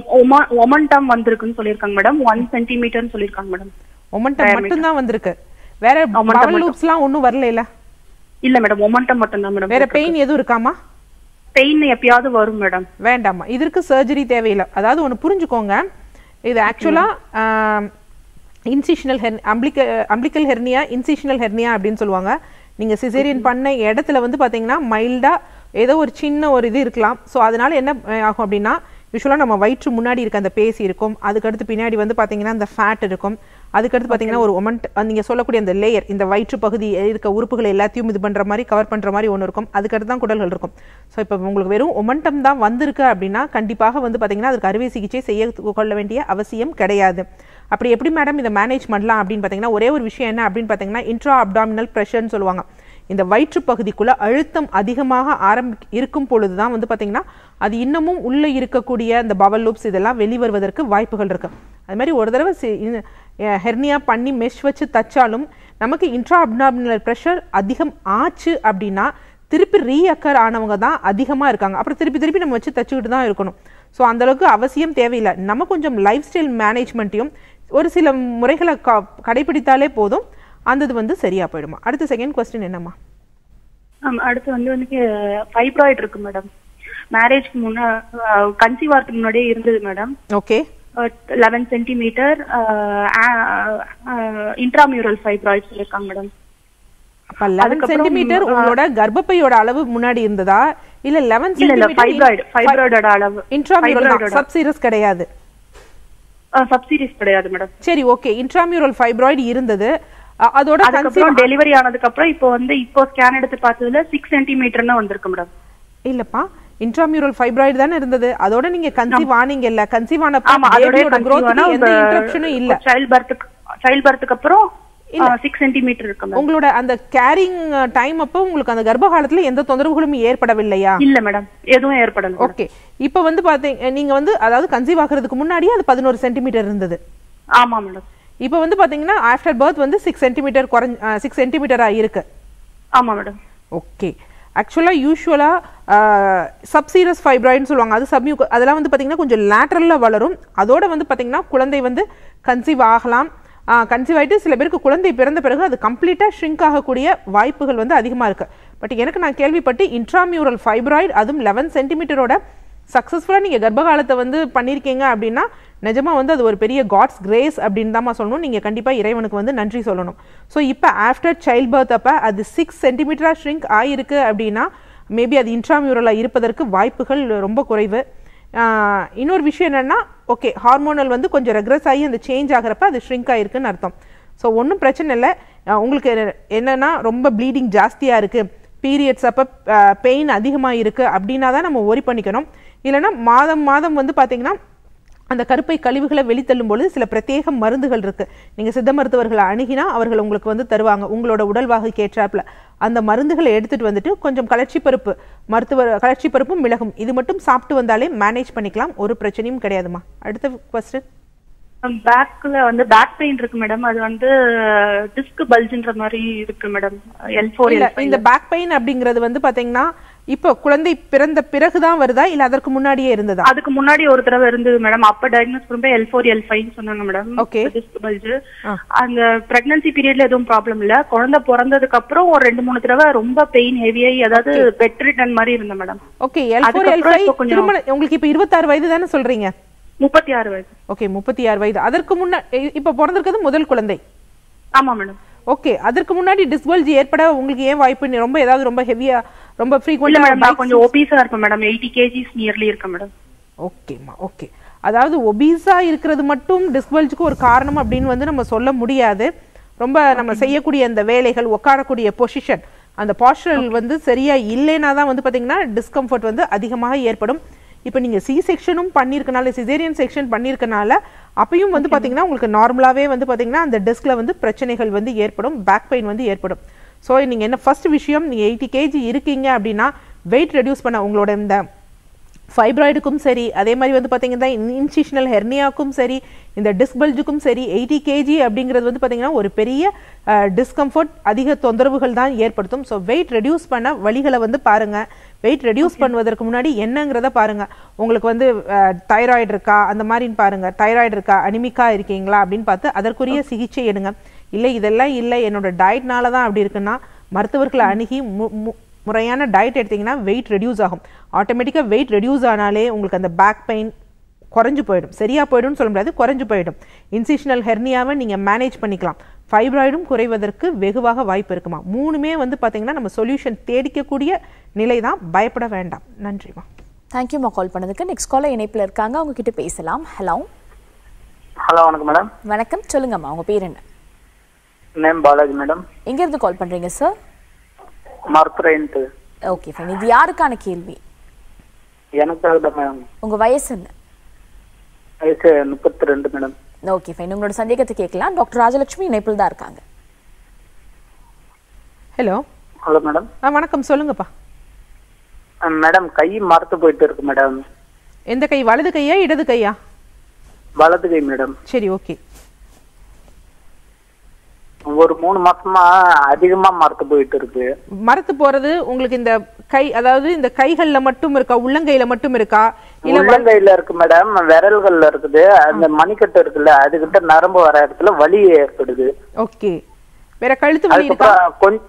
[SPEAKER 3] ஒமன்டம் வந்திருக்குன்னு சொல்லியிருக்காங்க மேடம் ஒன் சென்டிமீட்டர்னு சொல்லியிருக்காங்க மேடம்
[SPEAKER 2] ஒமண்டம் மட்டும் தான் வந்திருக்கு வேற பவல் லூப்ஸ்லாம் ஒன்றும் வரல இல்ல
[SPEAKER 3] இல்ல மேடம் ஒமன்டம் மட்டும் தான் மேடம்
[SPEAKER 2] வேற பெயின் எதுவும் இருக்காமா
[SPEAKER 3] பெயின் எப்பயாவது வரும் மேடம்
[SPEAKER 2] வேண்டாமா இதற்கு சர்ஜரி தேவையில்லை அதாவது ஒன்று புரிஞ்சுக்கோங்க இது ஆக்சுவலாக இன்சிஷனல் ஹெர் அம்பிளிக்க அம்பிளிக்கல் ஹெர்னியா இன்சிஷனல் ஹெர்னியா அப்படின்னு சொல்லுவாங்க நீங்கள் சிசேரியன் பண்ண இடத்துல வந்து பார்த்தீங்கன்னா மைல்டாக ஏதோ ஒரு சின்ன ஒரு இது இருக்கலாம் ஸோ அதனால என்ன அஹ், ஆகும் அப்படின்னா யூஸ்வலாக நம்ம வயிற்று முன்னாடி இருக்க அந்த பேசி இருக்கும் அதுக்கடுத்து பின்னாடி வந்து பார்த்தீங்கன்னா அந்த ஃபேட் இருக்கும் அதுக்கடுத்து பார்த்தீங்கன்னா ஒரு ஒமன்ட் நீங்கள் சொல்லக்கூடிய அந்த லேயர் இந்த வயிற்று பகுதி இருக்க உறுப்புகள் எல்லாத்தையும் இது பண்ணுற மாதிரி கவர் பண்ணுற மாதிரி ஒன்று இருக்கும் அதுக்கடுத்து தான் குடல்கள் இருக்கும் ஸோ இப்போ உங்களுக்கு வெறும் ஒமன்டம் தான் வந்திருக்கு அப்படின்னா கண்டிப்பாக வந்து பார்த்தீங்கன்னா அதுக்கு அறுவை சிகிச்சை செய்ய கொள்ள வேண்டிய அவசியம் கிடையாது அப்படி எப்படி மேடம் இதை மேனேஜ் பண்ணலாம் அப்படின்னு பார்த்தீங்கன்னா ஒரே ஒரு விஷயம் என்ன அப்படின்னு பார்த்தீங்கன்னா இன்ட்ரா அப்டாமினல் ப்ரெஷர்னு சொல்லுவாங்க இந்த வயிற்று பகுதிக்குள்ள அழுத்தம் அதிகமாக ஆரம்பி இருக்கும் பொழுது தான் வந்து பார்த்தீங்கன்னா அது இன்னமும் உள்ளே இருக்கக்கூடிய அந்த பவல் லூப்ஸ் இதெல்லாம் வெளிவருவதற்கு வாய்ப்புகள் இருக்கு அது மாதிரி ஒரு தடவை ஹெர்னியா பண்ணி மெஷ் வச்சு தச்சாலும் நமக்கு இன்ட்ரா அப்டாமினல் ப்ரெஷர் அதிகம் ஆச்சு அப்படின்னா திருப்பி ரீஅக்கர் ஆனவங்க தான் அதிகமாக இருக்காங்க அப்புறம் திருப்பி திருப்பி நம்ம வச்சு தச்சுக்கிட்டு தான் இருக்கணும் ஸோ அந்தளவுக்கு அவசியம் தேவையில்லை நம்ம கொஞ்சம் லைஃப் ஸ்டைல் மேனேஜ்மெண்ட்டையும் ஒரு சில முறைகளை க கடைபிடித்தாலே போதும் அந்த இது வந்து சரியா போயிடுமா அடுத்த செகண்ட் கொஸ்டின் என்னம்மா
[SPEAKER 3] ஆம், அடுத்து வந்து வந்து ஃபைப்ராய்டு இருக்கு மேடம் மேரேஜ்க்கு முன்னா கன்சீவ் ஆகிறதுக்கு முன்னாடியே இருந்தது madam
[SPEAKER 2] okay
[SPEAKER 3] eleven centimetre intramural fibroid சொல்லியிருக்காங்க மேடம்
[SPEAKER 2] அப்ப லெவன்
[SPEAKER 3] அதுக்கப்புறம்,
[SPEAKER 2] சென்டிமீட்டர்
[SPEAKER 3] ஆ.
[SPEAKER 2] உங்களோட கர்ப்பப்பையோட அளவு முன்னாடி இருந்ததா இல்ல லெவன்
[SPEAKER 3] இல்ல இல்ல ஃபைப்ராய்டு ஃபைப்ராய்டோட அளவு
[SPEAKER 2] இன்ட்ராமியூரல் சப்சீரஸ் கிடையாது
[SPEAKER 3] சப்சீரிஸ் கிடையாது மேடம்
[SPEAKER 2] சரி ஓகே இன்ட்ராமியூரல் ஃபைப்ராய்டு இருந்தது அ- அதோட
[SPEAKER 3] அதுக்கப்புறம்
[SPEAKER 2] conceive-
[SPEAKER 3] டெலிவரி ஆனதுக்கு அப்புறம் இப்போ வந்து இப்போ ஸ்கேன் எடுத்து பார்த்ததுல சிக்ஸ் சென்டிமீட்டர்னு வந்திருக்கு மேடம்
[SPEAKER 2] இல்லப்பா இன்ட்ராமியூரல் ஃபைப்ராய்டு தானே இருந்தது அதோட நீங்க கன்சீவ் ஆனீங்கல்ல கன்சீவ் ஆனப்ப
[SPEAKER 3] ஆமா அதோட
[SPEAKER 2] பேபியோட growth-க்கு எந்த இன்டரப்ஷனும் இல்ல
[SPEAKER 3] சைல்ட் பர்த்துக்கு சைல்ட் பர்த்துக்கு அப்புறம் சிக்ஸ் சென்டிமீட்டர் இருக்கு மேடம்
[SPEAKER 2] உங்களோட அந்த கேரிங் டைம் அப்போ உங்களுக்கு அந்த கர்ப்ப காலத்துல எந்த தொந்தரவுகளும் ஏற்படவில்லையா
[SPEAKER 3] இல்ல மேடம் எதுவும் ஏற்படல madam.
[SPEAKER 2] ஓகே இப்போ வந்து பாத்தீங்க நீங்க வந்து அதாவது கன்சீவ் ஆகுறதுக்கு முன்னாடியே அது பதினோரு சென்டிமீட்டர் இருந்தது
[SPEAKER 3] ஆமா மேடம்
[SPEAKER 2] இப்போ வந்து பாத்தீங்கன்னா ஆஃப்டர் பர்த் வந்து சிக்ஸ் சென்டிமீட்டர் குறைஞ்ச சிக்ஸ் சென்டிமீட்டரா இருக்கு
[SPEAKER 3] ஆமா மேடம்
[SPEAKER 2] ஓகே ஆக்சுவலாக யூஸ்வலாக சப்சீரஸ் ஃபைப்ராய்டுன்னு சொல்லுவாங்க அது சப்யூ அதெல்லாம் வந்து பார்த்தீங்கன்னா கொஞ்சம் லேட்ரலில் வளரும் அதோட வந்து பார்த்தீங்கன்னா குழந்தை வந்து கன்சீவ் ஆகலாம் கன்சீவ் ஆகிட்டு சில பேருக்கு குழந்தை பிறந்த பிறகு அது கம்ப்ளீட்டாக ஷ்ரிங்க் ஆகக்கூடிய வாய்ப்புகள் வந்து அதிகமாக இருக்குது பட் எனக்கு நான் கேள்விப்பட்டு இன்ட்ராமியூரல் ஃபைப்ராய்டு அதுவும் லெவன் சென்டிமீட்டரோட சக்ஸஸ்ஃபுல்லாக நீங்கள் கர்ப்பகாலத்தை வந்து பண்ணியிருக்கீங்க அப்படின்னா நிஜமாக வந்து அது ஒரு பெரிய காட்ஸ் கிரேஸ் அப்படின்னு தான் சொல்லணும் நீங்கள் கண்டிப்பாக இறைவனுக்கு வந்து நன்றி சொல்லணும் ஸோ இப்போ ஆஃப்டர் சைல்ட் பர்த் அப்போ அது சிக்ஸ் சென்டிமீட்டராக ஷ்ரிங்க் ஆகிருக்கு அப்படின்னா மேபி அது இன்ட்ராமியூரலாக இருப்பதற்கு வாய்ப்புகள் ரொம்ப குறைவு ஆஹ் இன்னொரு விஷயம் என்னென்னா ஓகே ஹார்மோனல் வந்து கொஞ்சம் ரெக்ரஸ் ஆகி அந்த சேஞ்ச் ஆகிறப்ப அது ஷ்ரிங்க் ஆகிருக்குன்னு அர்த்தம் ஸோ ஒன்றும் பிரச்சனை இல்லை ஆஹ் உங்களுக்கு என்ன- என்னன்னா ரொம்ப ப்ளீடிங் ஜாஸ்தியாக இருக்குது பீரியட்ஸ் அப்போ பெயின் அதிகமாக இருக்குது அப்படின்னா தான் நம்ம ஒரி பண்ணிக்கணும் இல்லைன்னா மாதம் மாதம் வந்து பார்த்தீங்கன்னா அந்த கருப்பை கழிவுகளை வெளித்தள்ளும் பொழுது சில பிரத்யேக மருந்துகள் இருக்கு நீங்க சித்த மருத்துவர்களை அணுகினா அவர்கள் உங்களுக்கு வந்து தருவாங்க உங்களோட உடல்வாகுக்கு ஏற்றாப்புல அந்த மருந்துகளை எடுத்துட்டு வந்துட்டு கொஞ்சம் கலர்ச்சி பருப்பு மருத்துவ கலர்ச்சி பருப்பும் மிளகும் இது மட்டும் சாப்பிட்டு வந்தாலே மேனேஜ் பண்ணிக்கலாம் ஒரு பிரச்சனையும் கிடையாதுமா அடுத்த கொஸ்டின்
[SPEAKER 3] பேக்ல வந்து பேக் பெயின் இருக்கு மேடம் அது வந்து டிஸ்க் பல்ஜ்ன்ற மாதிரி இருக்கு மேடம் எல் ஃபோர்
[SPEAKER 2] இல்ல இந்த பேக் பெயின் அப்படிங்கிறது வந்து பாத்தீங்கன்னா இப்போ குழந்தை பிறந்த பிறகுதான் வருதா இல்ல அதற்கு முன்னாடியே இருந்ததா
[SPEAKER 3] அதுக்கு முன்னாடி ஒரு தடவை இருந்தது மேடம் அப்ப டயக்னோஸ் பண்ணும்போது எல் ஃபோர் எல் ஃபைவ் சொன்னாங்க மேடம்
[SPEAKER 2] Okay. ஆ.
[SPEAKER 3] அந்த பிரெக்னன்சி பீரியட்ல எதுவும் ப்ராப்ளம் இல்ல குழந்தை பிறந்ததுக்கு அப்புறம் ஒரு ரெண்டு மூணு தடவை ரொம்ப பெயின் ஹெவியாகி அதாவது பெட் ரிட்டன் மாதிரி இருந்தேன் madam
[SPEAKER 2] okay L four L
[SPEAKER 3] அதுக்கப்புறம் இப்ப கொஞ்சம்
[SPEAKER 2] திருமண உங்களுக்கு இப்போ இருபத்தாறு வயது தானே சொல்றீங்க
[SPEAKER 3] முப்பத்தி ஆறு வயசு
[SPEAKER 2] ஓகே முப்பத்தி ஆறு வயது அதற்கு முன்னா இ- இப்போ பிறந்திருக்கிறது முதல் குழந்தை
[SPEAKER 3] ஆமா மேடம்
[SPEAKER 2] ஓகே அதற்கு முன்னாடி டிஸ்பல்ஜ் ஏற்பட உங்களுக்கு ஏன் வாய்ப்பு நீ ரொம்ப ஏதாவது ரொம்ப ஹெவியா ரொம்ப
[SPEAKER 3] இல்ல மேடம் நான்
[SPEAKER 2] ஃப்ரீக்வெண்டா
[SPEAKER 3] கொஞ்சம் ஒபீஸா இருப்பேன் மேடம் எயிட்டி கேஜிஸ் நியர்லி இருக்கேன் மேடம்
[SPEAKER 2] ஓகேம்மா ஓகே அதாவது ஒபீஸா இருக்கிறது மட்டும் டிஸ்பல்ஜுக்கு ஒரு காரணம் அப்படின்னு வந்து நம்ம சொல்ல முடியாது ரொம்ப நம்ம செய்யக்கூடிய அந்த வேலைகள் உட்காரக்கூடிய பொசிஷன் அந்த பாஸ்டரல் வந்து சரியா இல்லைன்னா தான் வந்து பாத்தீங்கன்னா டிஸ்கம்ஃபர்ட் வந்து அதிகமாக ஏற்படும் இப்போ நீங்க சி செக்ஷனும் பண்ணியிருக்கனால சிசேரியன் செக்ஷன் பண்ணியிருக்கனால அப்பயும் வந்து பாத்தீங்கன்னா உங்களுக்கு நார்மலாவே வந்து பாத்தீங்கன்னா அந்த டிஸ்க்ல வந்து பிரச்சனைகள் வந்து ஏற்படும் பேக் பெயின் வந்து ஏற்படும் ஸோ நீங்க என்ன ஃபர்ஸ்ட் விஷயம் நீங்க எயிட்டி கேஜி இருக்கீங்க அப்படின்னா வெயிட் ரெடியூஸ் பண்ண உங்களோட இந்த ஃபைப்ராய்டுக்கும் சரி அதே மாதிரி வந்து பார்த்தீங்கன்னா இன்சிஷனல் ஹெர்னியாக்கும் சரி இந்த டிஸ்பல்ஜுக்கும் சரி எயிட்டி கேஜி அப்படிங்கிறது வந்து பார்த்தீங்கன்னா ஒரு பெரிய டிஸ்கம்ஃபர்ட் அதிக தொந்தரவுகள் தான் ஏற்படுத்தும் ஸோ வெயிட் ரெடியூஸ் பண்ண வழிகளை வந்து பாருங்க வெயிட் ரெடியூஸ் பண்ணுவதற்கு முன்னாடி என்னங்கிறத பாருங்க உங்களுக்கு வந்து தைராய்டு இருக்கா அந்த மாதிரின்னு பாருங்க தைராய்டு இருக்கா அனிமிக்கா இருக்கீங்களா அப்படின்னு பார்த்து அதற்குரிய சிகிச்சை எடுங்க இல்லை இதெல்லாம் இல்லை என்னோட டயட்னால தான் அப்படி இருக்குன்னா மருத்துவர்களை அணுகி மு- மு- முறையான டயட் எடுத்தீங்கன்னா வெயிட் ரெடியூஸ் ஆகும் ஆட்டோமேட்டிக்காக வெயிட் ரெடியூஸ் ஆனாலே உங்களுக்கு அந்த பேக் பெயின் குறைஞ்சு போயிடும் சரியா போயிடும்னு சொல்ல முடியாது குறைஞ்சு போயிடும் இன்சிஷனல் ஹெர்னியாவை நீங்கள் மேனேஜ் பண்ணிக்கலாம் ஃபைப்ராய்டும் குறைவதற்கு வெகுவாக வாய்ப்பு இருக்குமா மூணுமே வந்து பார்த்தீங்கன்னா நம்ம சொல்யூஷன் தேடிக்கக்கூடிய நிலை தான் பயப்பட வேண்டாம் நன்றிமா
[SPEAKER 1] தேங்க்யூமா கால் பண்ணதுக்கு நெக்ஸ்ட் காலர் இணைப்புல இருக்காங்க அவங்க கிட்ட பேசலாம் ஹலோ
[SPEAKER 4] ஹலோ வணக்கம் மேடம்
[SPEAKER 1] வணக்கம் சொல்லுங்கம்மா உங்க பேர் என்ன
[SPEAKER 4] நேம் பாலாஜி மேடம்
[SPEAKER 1] எங்க இருந்து கால் பண்றீங்க சார்
[SPEAKER 4] மருத்துவன்ட்டு
[SPEAKER 1] ஓகே ஃபைன் இது யாருக்கான கேள்வி
[SPEAKER 4] எனக்காக தான் மேடம்
[SPEAKER 1] உங்க வயசு என்ன
[SPEAKER 4] வயசு முப்பத்தி ரெண்டு மேடம்
[SPEAKER 1] ஓகே ஃபைன் உங்களோட சந்தேகத்தை கேட்கலாம் டாக்டர் ராஜலட்சுமி இணைப்பில் தான் இருக்காங்க
[SPEAKER 2] ஹலோ
[SPEAKER 4] ஹலோ மேடம்
[SPEAKER 2] ஆ வணக்கம் சொல்லுங்கப்பா
[SPEAKER 4] மேடம் கை மரத்து போயிட்டு இருக்கு மேடம்
[SPEAKER 2] எந்த கை வலது கையா இடது கையா
[SPEAKER 4] வலது கை மேடம்
[SPEAKER 2] சரி ஓகே
[SPEAKER 4] ஒரு மூணு மாசமா அதிகமா மரத்து போயிட்டு இருக்கு
[SPEAKER 2] மரத்து போறது உங்களுக்கு இந்த கை அதாவது இந்த கைகள்ல மட்டும் இருக்கா உள்ளங்கையில மட்டும் இருக்கா இல்ல வ-
[SPEAKER 4] உள்ளங்கையில இருக்கு மேடம் விரல்கள்ல இருக்குது அந்த மணிக்கட்டு இருக்குல்ல அதுகிட்ட நரம்பு வர இடத்துல வலி ஏற்படுது
[SPEAKER 2] ஓகே வேற கழுத்து வலி இருக்கா
[SPEAKER 4] அதுக்கப்புறம் கொஞ்சம்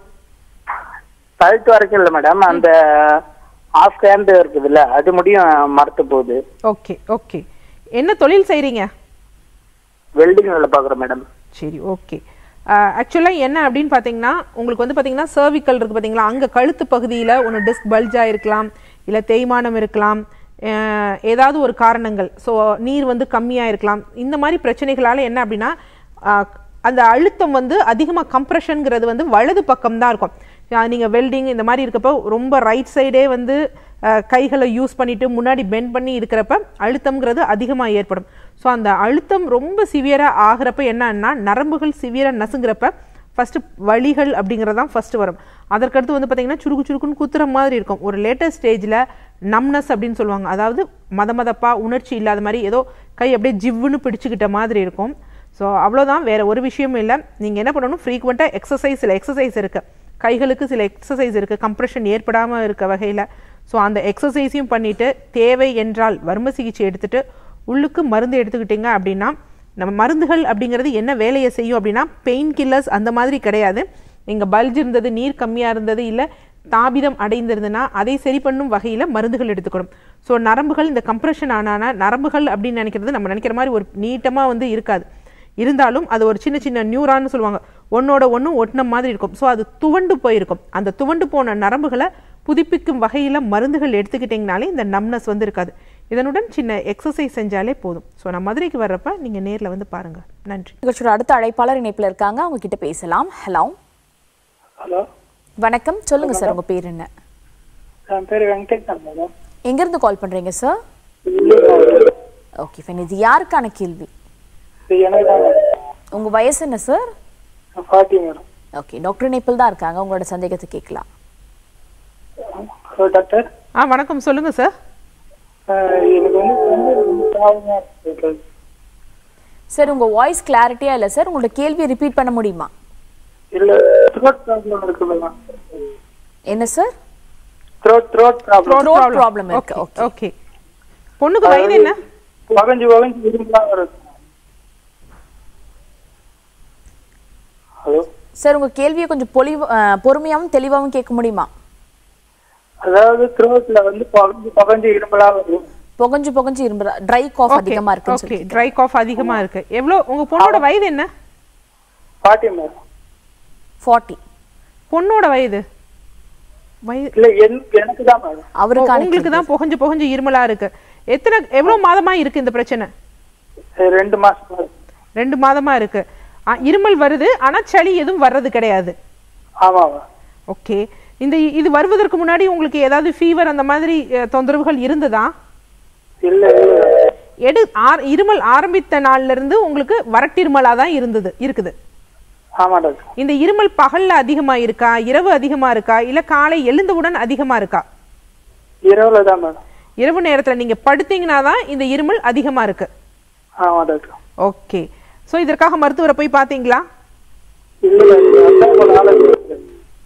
[SPEAKER 4] கழுத்து வரைக்கும் இல்ல மேடம் அந்த ஆஃப் ஹேண்ட் இருக்குதுல்ல அது முடியும் மரத்து போகுது
[SPEAKER 2] ஓகே ஓகே என்ன தொழில் செய்றீங்க
[SPEAKER 4] வெல்டிங் வேலை பாக்குறேன் மேடம்
[SPEAKER 2] சரி ஓகே ஆக்சுவலாக என்ன அப்படின்னு பார்த்தீங்கன்னா உங்களுக்கு வந்து பார்த்தீங்கன்னா cervical இருக்கு பார்த்தீங்களா அங்கே கழுத்து பகுதியில் ஒன்று டிஸ்க் பல்ஜாக இருக்கலாம் இல்லை தேய்மானம் இருக்கலாம் அஹ், ஏதாவது ஒரு காரணங்கள் ஸோ நீர் வந்து கம்மியாக இருக்கலாம் இந்த மாதிரி பிரச்சனைகளால் என்ன அப்படின்னா அஹ், அந்த அழுத்தம் வந்து அதிகமாக கம்ப்ரெஷனுங்கிறது வந்து வலது பக்கம் தான் இருக்கும் அஹ், நீங்க வெல்டிங் இந்த மாதிரி இருக்கப்போ ரொம்ப ரைட் சைடே வந்து அஹ், கைகளை யூஸ் பண்ணிட்டு முன்னாடி பெண்ட் பண்ணி இருக்கிறப்ப அழுத்தம்ங்கிறது அதிகமாக ஏற்படும் ஸோ அந்த அழுத்தம் ரொம்ப சிவியராக ஆகிறப்ப என்னன்னா நரம்புகள் சிவியராக நசுங்கிறப்ப ஃபர்ஸ்ட் வலிகள் அப்படிங்கிறது தான் ஃபர்ஸ்ட் வரும் அதற்கடுத்து வந்து பார்த்தீங்கன்னா சுருக்கு சுருக்குன்னு குத்துற மாதிரி இருக்கும் ஒரு லேட்டஸ்ட் ஸ்டேஜில் நம்னஸ் அப்படின்னு சொல்லுவாங்க அதாவது மத மதப்பா உணர்ச்சி இல்லாத மாதிரி ஏதோ கை அப்படியே ஜிவ்வுன்னு பிடிச்சுக்கிட்ட மாதிரி இருக்கும் ஸோ அவ்வளோதான் வேற ஒரு விஷயமும் இல்லை நீங்கள் என்ன பண்ணணும் ஃப்ரீக்வெண்ட்டாக எக்ஸசைஸ் சில எக்ஸசைஸ் இருக்கு கைகளுக்கு சில எக்ஸசைஸ் இருக்கு கம்ப்ரெஷன் ஏற்படாமல் இருக்க வகையில் ஸோ அந்த எக்ஸசைஸையும் பண்ணிட்டு தேவை என்றால் வர்ம சிகிச்சை எடுத்துட்டு உள்ளுக்கு மருந்து எடுத்துக்கிட்டீங்க அப்படின்னா நம்ம மருந்துகள் அப்படிங்கிறது என்ன வேலையை செய்யும் அப்படின்னா பெயின் கில்லர்ஸ் அந்த மாதிரி கிடையாது நீங்கள் பல்ஜ் இருந்தது நீர் கம்மியாக இருந்தது இல்லை தாபிதம் அடைந்திருந்ததுன்னா அதை சரி பண்ணும் வகையில் மருந்துகள் எடுத்துக்கணும் ஸோ நரம்புகள் இந்த கம்ப்ரெஷன் ஆனானா நரம்புகள் அப்படின்னு நினைக்கிறது நம்ம நினைக்கிற மாதிரி ஒரு நீட்டமாக வந்து இருக்காது இருந்தாலும் அது ஒரு சின்ன சின்ன நியூரான்னு சொல்லுவாங்க ஒன்னோட ஒன்று ஒட்டின மாதிரி இருக்கும் ஸோ அது துவண்டு போயிருக்கும் அந்த துவண்டு போன நரம்புகளை புதுப்பிக்கும் வகையில் மருந்துகள் எடுத்துக்கிட்டிங்கனாலே இந்த நம்னஸ் வந்து இருக்காது இதனுடன் சின்ன எக்ஸசைஸ் செஞ்சாலே போதும் ஸோ நான் மதுரைக்கு வர்றப்ப நீங்கள் நேரில் வந்து பாருங்கள் நன்றி
[SPEAKER 1] நிகழ்ச்சியோட அடுத்த அழைப்பாளர் இணைப்பில் இருக்காங்க அவங்க கிட்ட பேசலாம் ஹலோ
[SPEAKER 4] ஹலோ
[SPEAKER 1] வணக்கம் சொல்லுங்க சார் உங்க பேர் என்ன
[SPEAKER 4] என் பேர் வெங்கடேஷன் மேடம்
[SPEAKER 1] எங்க இருந்து கால் பண்றீங்க சார் ஓகே ஃபைன் இது யாருக்கான கேள்வி
[SPEAKER 4] இது எனக்கு தான்
[SPEAKER 1] உங்க வயசு என்ன sir
[SPEAKER 4] forty madam
[SPEAKER 1] okay doctor இணைப்பில் தான் இருக்காங்க உங்களோட சந்தேகத்தை கேட்கலாம்
[SPEAKER 4] ஹலோ டாக்டர்
[SPEAKER 2] ஆ வணக்கம் சொல்லுங்கள் சார்
[SPEAKER 4] எனக்கு வந்து ப்ராப்ளமாக இருக்கு
[SPEAKER 1] சார் உங்க வாய்ஸ் கிளாரிட்டியா இல்ல சார் உங்களோட கேள்வியை ரிப்பீட் பண்ண முடியுமா
[SPEAKER 4] இல்லை த்ரோட் ப்ராப்ளம் இருக்குதுல்ல
[SPEAKER 1] என்ன sir
[SPEAKER 4] throat throat problem
[SPEAKER 1] Throat problem இருக்கு,
[SPEAKER 2] ஓகே ஓகே பொண்ணுக்கு வயது என்ன
[SPEAKER 4] பகஞ்சு பகஞ்சு இருக்கலாம் வருது ஹலோ
[SPEAKER 1] சார் உங்க கேள்வியை கொஞ்சம் பொலிவு அஹ், பொறுமையாவும் தெளிவாவும் கேட்க முடியுமா
[SPEAKER 4] அதாவது த்ரோட்ல வந்து பகஞ்சு பகஞ்சு இருமலா வரும்
[SPEAKER 1] புகஞ்சு புகஞ்சு இரும்பு ட்ரை காஃப் அதிகமா இருக்குன்னு
[SPEAKER 2] ஓகே
[SPEAKER 1] சொல்லி
[SPEAKER 2] ட்ரை காஃப் அதிகமா இருக்கு எவ்வளோ உங்க பொண்ணோட வயது என்ன
[SPEAKER 4] பாட்டி மேம்
[SPEAKER 1] ஃபார்ட்டி
[SPEAKER 2] பொண்ணோட வயது வயது
[SPEAKER 4] இல்ல எனக்கு எனக்கு தான் மேடம்
[SPEAKER 1] அவருக்கான
[SPEAKER 2] உங்களுக்கு தான் புகஞ்சு புகஞ்சு இருமலா இருக்கு எத்தனை எவ்வளவு மாதமா இருக்கு இந்த பிரச்சனை
[SPEAKER 4] ரெண்டு மாசம் ஆகுது.
[SPEAKER 2] ரெண்டு மாதமா இருக்கு ஆ, இருமல் வருது ஆனா சளி எதுவும் வர்றது கிடையாது
[SPEAKER 4] ஆமாவா
[SPEAKER 2] ஓகே இந்த இது வருவதற்கு முன்னாடி உங்களுக்கு ஏதாவது ஃபீவர் அந்த மாதிரி அஹ், தொந்தரவுகள் இருந்ததா
[SPEAKER 4] இல்ல இல்ல
[SPEAKER 2] எடு ஆர் இருமல் ஆரம்பித்த நாள்ல இருந்து உங்களுக்கு வறட்டிருமலா தான் இருந்தது இருக்குது
[SPEAKER 4] ஆமா டாக்டர்
[SPEAKER 2] இந்த இருமல் பகல்ல அதிகமா இருக்கா இரவு அதிகமா இருக்கா இல்ல காலை எழுந்தவுடன் அதிகமா இருக்கா
[SPEAKER 4] இரவுல தான் மேடம்
[SPEAKER 2] இரவு நேரத்துல நீங்க படுத்தீங்கன்னா தான் இந்த இருமல் அதிகமா இருக்கு
[SPEAKER 4] ஆமா டாக்டர்
[SPEAKER 2] ஓகே சோ இதற்காக மருத்துவரை போய் பாத்தீங்களா
[SPEAKER 4] இல்ல இல்ல அதான் ஒரு நாளைக்கு இருக்கு.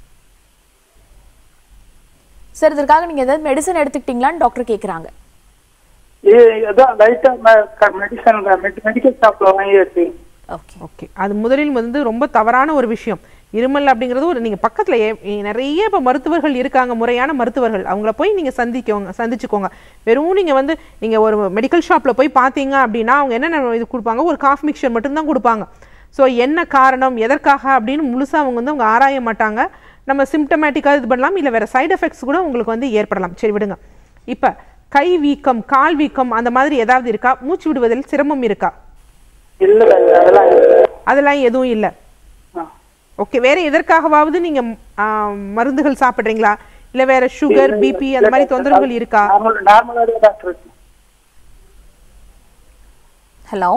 [SPEAKER 1] சார் இதற்காக நீங்க ஏதாவது மெடிசன் எடுத்துக்கிட்டீங்களான்னு டாக்டர் கேக்குறாங்க
[SPEAKER 4] இது அதான் லைட்டா மெடிசன் மெடிக்கல் ஷாப்ல வாங்கி வச்சு
[SPEAKER 1] ஓகே
[SPEAKER 2] ஓகே அது முதலில் வந்து ரொம்ப தவறான ஒரு விஷயம் இருமல் அப்படிங்கிறது ஒரு நீங்க பக்கத்துல ஏ- ஏ- நிறைய இப்ப மருத்துவர்கள் இருக்காங்க முறையான மருத்துவர்கள் அவங்கள போய் நீங்க சந்திக்கோங்க சந்திச்சுக்கோங்க வெறும் நீங்க வந்து நீங்க ஒரு மெடிக்கல் ஷாப்ல போய் பாத்தீங்க அப்படின்னா அவங்க என்னென்ன இது கொடுப்பாங்க ஒரு காஃப் மிக்சர் மட்டும்தான் கொடுப்பாங்க ஸோ என்ன காரணம் எதற்காக அப்படின்னு முழுசா அவங்க வந்து அவங்க ஆராய மாட்டாங்க நம்ம சிம்டமேட்டிக்காக இது பண்ணலாம் இல்லை வேற சைடு எஃபெக்ட்ஸ் கூட உங்களுக்கு வந்து ஏற்படலாம் சரி விடுங்க இப்போ கை வீக்கம் கால் வீக்கம் அந்த மாதிரி ஏதாவது இருக்கா மூச்சு விடுவதில் சிரமம் இருக்கா
[SPEAKER 4] இல்ல அதெல்லாம் இல்ல.
[SPEAKER 2] அதெல்லாம் எதுவும் இல்லை
[SPEAKER 4] ஆ.
[SPEAKER 2] ஓகே வேற எதற்காகவாவது நீங்க ஆ, மருந்துகள் சாப்பிடுறீங்களா இல்ல வேற சுகர் பிபி அந்த மாதிரி தொந்தரவுகள் இருக்கா
[SPEAKER 4] நார்மல் நார்மலா தான் டாக்டர் இருக்கு.
[SPEAKER 1] ஹலோ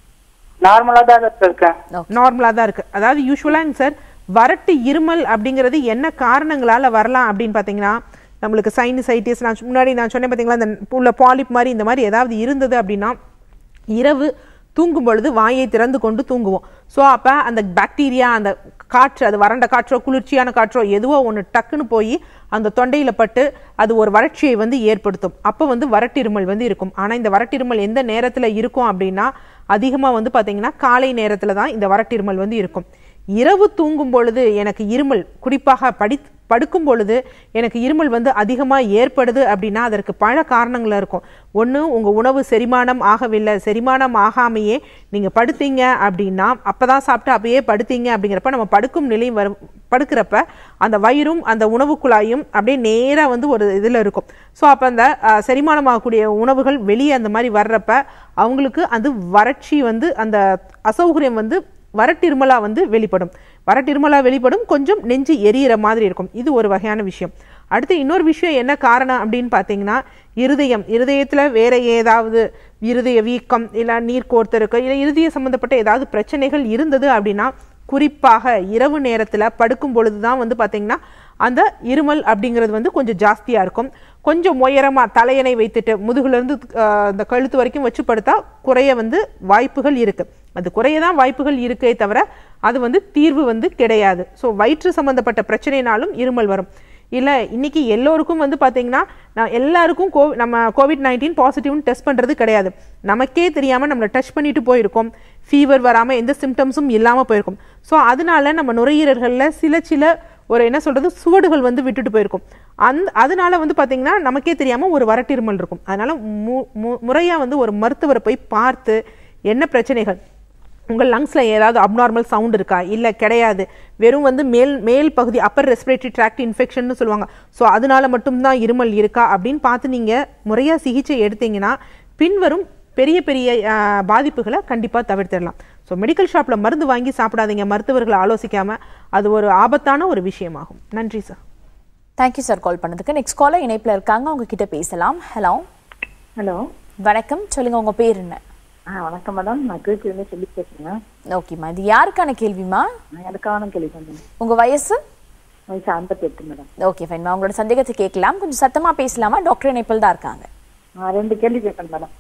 [SPEAKER 4] நார்மலா தான் டாக்டர் இருக்கேன்
[SPEAKER 2] நார்மலா தான் இருக்கு அதாவது யூஸ்வலாங்க சார் வறட்டு இருமல் அப்படிங்கிறது என்ன காரணங்களால வரலாம் அப்படின்னு பாத்தீங்கன்னா நம்மளுக்கு சைனசைட்டிஸ் நான் முன்னாடி நான் சொன்னேன் பாத்தீங்களா இந்த உள்ள பாலிப் மாதிரி இந்த மாதிரி ஏதாவது இருந்தது அப்படின்னா இரவு தூங்கும் பொழுது வாயை திறந்து கொண்டு தூங்குவோம் ஸோ அப்போ அந்த பாக்டீரியா அந்த காற்று அது வறண்ட காற்றோ குளிர்ச்சியான காற்றோ எதுவோ ஒன்று டக்குன்னு போய் அந்த தொண்டையில் பட்டு அது ஒரு வறட்சியை வந்து ஏற்படுத்தும் அப்போ வந்து வறட்டிருமல் வந்து இருக்கும் ஆனால் இந்த வறட்டிருமல் எந்த நேரத்தில் இருக்கும் அப்படின்னா அதிகமாக வந்து பார்த்தீங்கன்னா காலை நேரத்தில் தான் இந்த வறட்டிருமல் வந்து இருக்கும் இரவு தூங்கும் பொழுது எனக்கு இருமல் குறிப்பாக படி படுக்கும் பொழுது எனக்கு இருமல் வந்து அதிகமாக ஏற்படுது அப்படின்னா அதற்கு பல காரணங்கள் இருக்கும் ஒன்று உங்கள் உணவு செரிமானம் ஆகவில்லை செரிமானம் ஆகாமையே நீங்கள் படுத்தீங்க அப்படின்னா அப்போ தான் சாப்பிட்டு அப்பயே படுத்தீங்க அப்படிங்கிறப்ப நம்ம படுக்கும் நிலை வரும் படுக்கிறப்ப அந்த வயிறும் அந்த உணவு குழாயும் அப்படியே நேராக வந்து ஒரு இதில் இருக்கும் ஸோ அப்போ அந்த அஹ், செரிமானமாகக்கூடிய உணவுகள் வெளியே அந்த மாதிரி வர்றப்ப அவங்களுக்கு அது வறட்சி வந்து அந்த அசௌகரியம் வந்து வறட்டிருமலா வந்து வெளிப்படும் வறட்டிருமலா வெளிப்படும் கொஞ்சம் நெஞ்சு எரியிற மாதிரி இருக்கும் இது ஒரு வகையான விஷயம் அடுத்து இன்னொரு விஷயம் என்ன காரணம் அப்படின்னு பார்த்தீங்கன்னா இருதயம் இருதயத்தில் வேற ஏதாவது இருதய வீக்கம் இல்லை நீர் கோர்த்திருக்கு இல்லை இருதய சம்மந்தப்பட்ட ஏதாவது பிரச்சனைகள் இருந்தது அப்படின்னா குறிப்பாக இரவு நேரத்தில் படுக்கும் பொழுது தான் வந்து பார்த்தீங்கன்னா அந்த இருமல் அப்படிங்கிறது வந்து கொஞ்சம் ஜாஸ்தியாக இருக்கும் கொஞ்சம் உயரமாக தலையணை வைத்துட்டு முதுகுலேருந்து அந்த கழுத்து வரைக்கும் வச்சு படுத்தா குறைய வந்து வாய்ப்புகள் இருக்கு அது குறைய தான் வாய்ப்புகள் இருக்கே தவிர அது வந்து தீர்வு வந்து கிடையாது ஸோ வயிற்று சம்மந்தப்பட்ட பிரச்சனைனாலும் இருமல் வரும் இல்லை இன்னைக்கு எல்லோருக்கும் வந்து பார்த்தீங்கன்னா நான் எல்லாருக்கும் கோ நம்ம கோவிட் நைன்டீன் பாசிட்டிவ்னு டெஸ்ட் பண்ணுறது கிடையாது நமக்கே தெரியாமல் நம்மளை டச் பண்ணிட்டு போயிருக்கோம் ஃபீவர் வராமல் எந்த சிம்டம்ஸும் இல்லாமல் போயிருக்கும் ஸோ அதனால நம்ம நுரையீரல்களில் சில சில ஒரு என்ன சொல்கிறது சுவடுகள் வந்து விட்டுட்டு போயிருக்கும் அந்த அதனால வந்து பார்த்தீங்கன்னா நமக்கே தெரியாமல் ஒரு வறட்டிருமல் இருக்கும் அதனால மு மு- முறையா வந்து ஒரு மருத்துவரை போய் பார்த்து என்ன பிரச்சனைகள் உங்கள் லங்ஸில் ஏதாவது அப்நார்மல் சவுண்ட் இருக்கா இல்லை கிடையாது வெறும் வந்து மேல் மேல் பகுதி அப்பர் ரெஸ்பிரேட்டரி ட்ராக்ட் இன்ஃபெக்ஷன்னு சொல்லுவாங்க ஸோ அதனால மட்டும்தான் இருமல் இருக்கா அப்படின்னு பார்த்து நீங்கள் முறையாக சிகிச்சை எடுத்தீங்கன்னா பின்வரும் பெரிய பெரிய ஆஹ், பாதிப்புகளை கண்டிப்பாக தவிர்த்திடலாம் ஸோ மெடிக்கல் ஷாப்பில் மருந்து வாங்கி சாப்பிடாதீங்க மருத்துவர்களை ஆலோசிக்காமல் அது ஒரு ஆபத்தான ஒரு விஷயமாகும் நன்றி சார்
[SPEAKER 1] தேங்க்யூ சார் கால் பண்ணதுக்கு நெக்ஸ்ட் காலர் இணைப்புல இருக்காங்க அவங்க கிட்ட பேசலாம் ஹலோ
[SPEAKER 5] ஹலோ
[SPEAKER 1] வணக்கம் சொல்லுங்க உங்க பேர் என்ன
[SPEAKER 5] ஆ வணக்கம் மேடம் நான் திருச்சியிலேருந்து சொல்லி பேசுறேங்க
[SPEAKER 1] ஓகேம்மா இது யாருக்கான கேள்விமா
[SPEAKER 5] நான் எனக்கான கேள்வி பண்ணேன்
[SPEAKER 1] உங்க வயசு
[SPEAKER 5] வயசு ஐம்பத்தி எட்டு மேடம்
[SPEAKER 1] ஓகே ஃபைன்மா உங்களோட சந்தேகத்தை கேட்கலாம் கொஞ்சம் சத்தமா பேசலாமா டாக்டர் இணைப்பில் தான் இருக்காங்க
[SPEAKER 5] நான் ரெண்டு கேள்வி கேட்கணும் மேடம்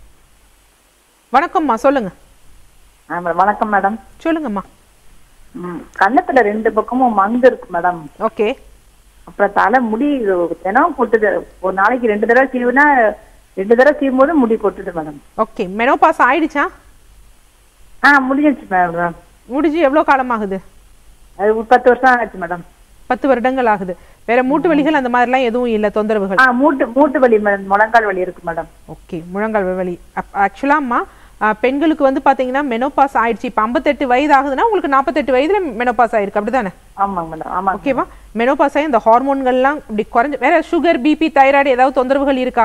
[SPEAKER 2] வணக்கம்மா சொல்லுங்க
[SPEAKER 5] ஆ மேடம் வணக்கம் மேடம்
[SPEAKER 2] சொல்லுங்கம்மா
[SPEAKER 5] ம் கன்னத்துல ரெண்டு பக்கமும் மங்கு இருக்கு மேடம்
[SPEAKER 2] ஓகே
[SPEAKER 5] அப்புறம் தலை முடி தினம் கொட்டுது ஒரு நாளைக்கு ரெண்டு தடவை சீவுனா ரெண்டு தடவை சீவும் போது முடி கொட்டுது மேடம்
[SPEAKER 2] ஓகே மெனோபாஸ் ஆயிடுச்சா
[SPEAKER 5] ஆ முடிஞ்சிருச்சு மேடம்
[SPEAKER 2] முடிஞ்சு எவ்வளோ காலம் ஆகுது
[SPEAKER 5] அது ஒரு பத்து வருஷம் ஆச்சு மேடம்
[SPEAKER 2] பத்து வருடங்கள் ஆகுது வேற மூட்டு வலிகள் அந்த மாதிரிலாம் எதுவும் இல்லை தொந்தரவுகள்
[SPEAKER 5] ஆ மூட்டு மூட்டு வலி மேடம் முழங்கால் வலி இருக்கு மேடம்
[SPEAKER 2] ஓகே முழங்கால் வலி ஆக்சுவலாம்மா பெண்களுக்கு வந்து பாத்தீங்கன்னா மெனோபாஸ் ஆயிடுச்சு இப்போ ஐம்பத்தெட்டு வயது ஆகுதுன்னா உங்களுக்கு நாற்பத்தெட்டு வயதுல மெனோபாஸ் ஆயிருக்கு அப்படிதானே
[SPEAKER 5] ஆமாங்க மேடம் ஆமாங்க
[SPEAKER 2] ஓகேவா மெனோபாஸ் ஆகி இந்த ஹார்மோன்கள்லாம் இப்படி குறைஞ்சு வேற சுகர் பிபி தைராய்டு ஏதாவது தொந்தரவுகள் இருக்கா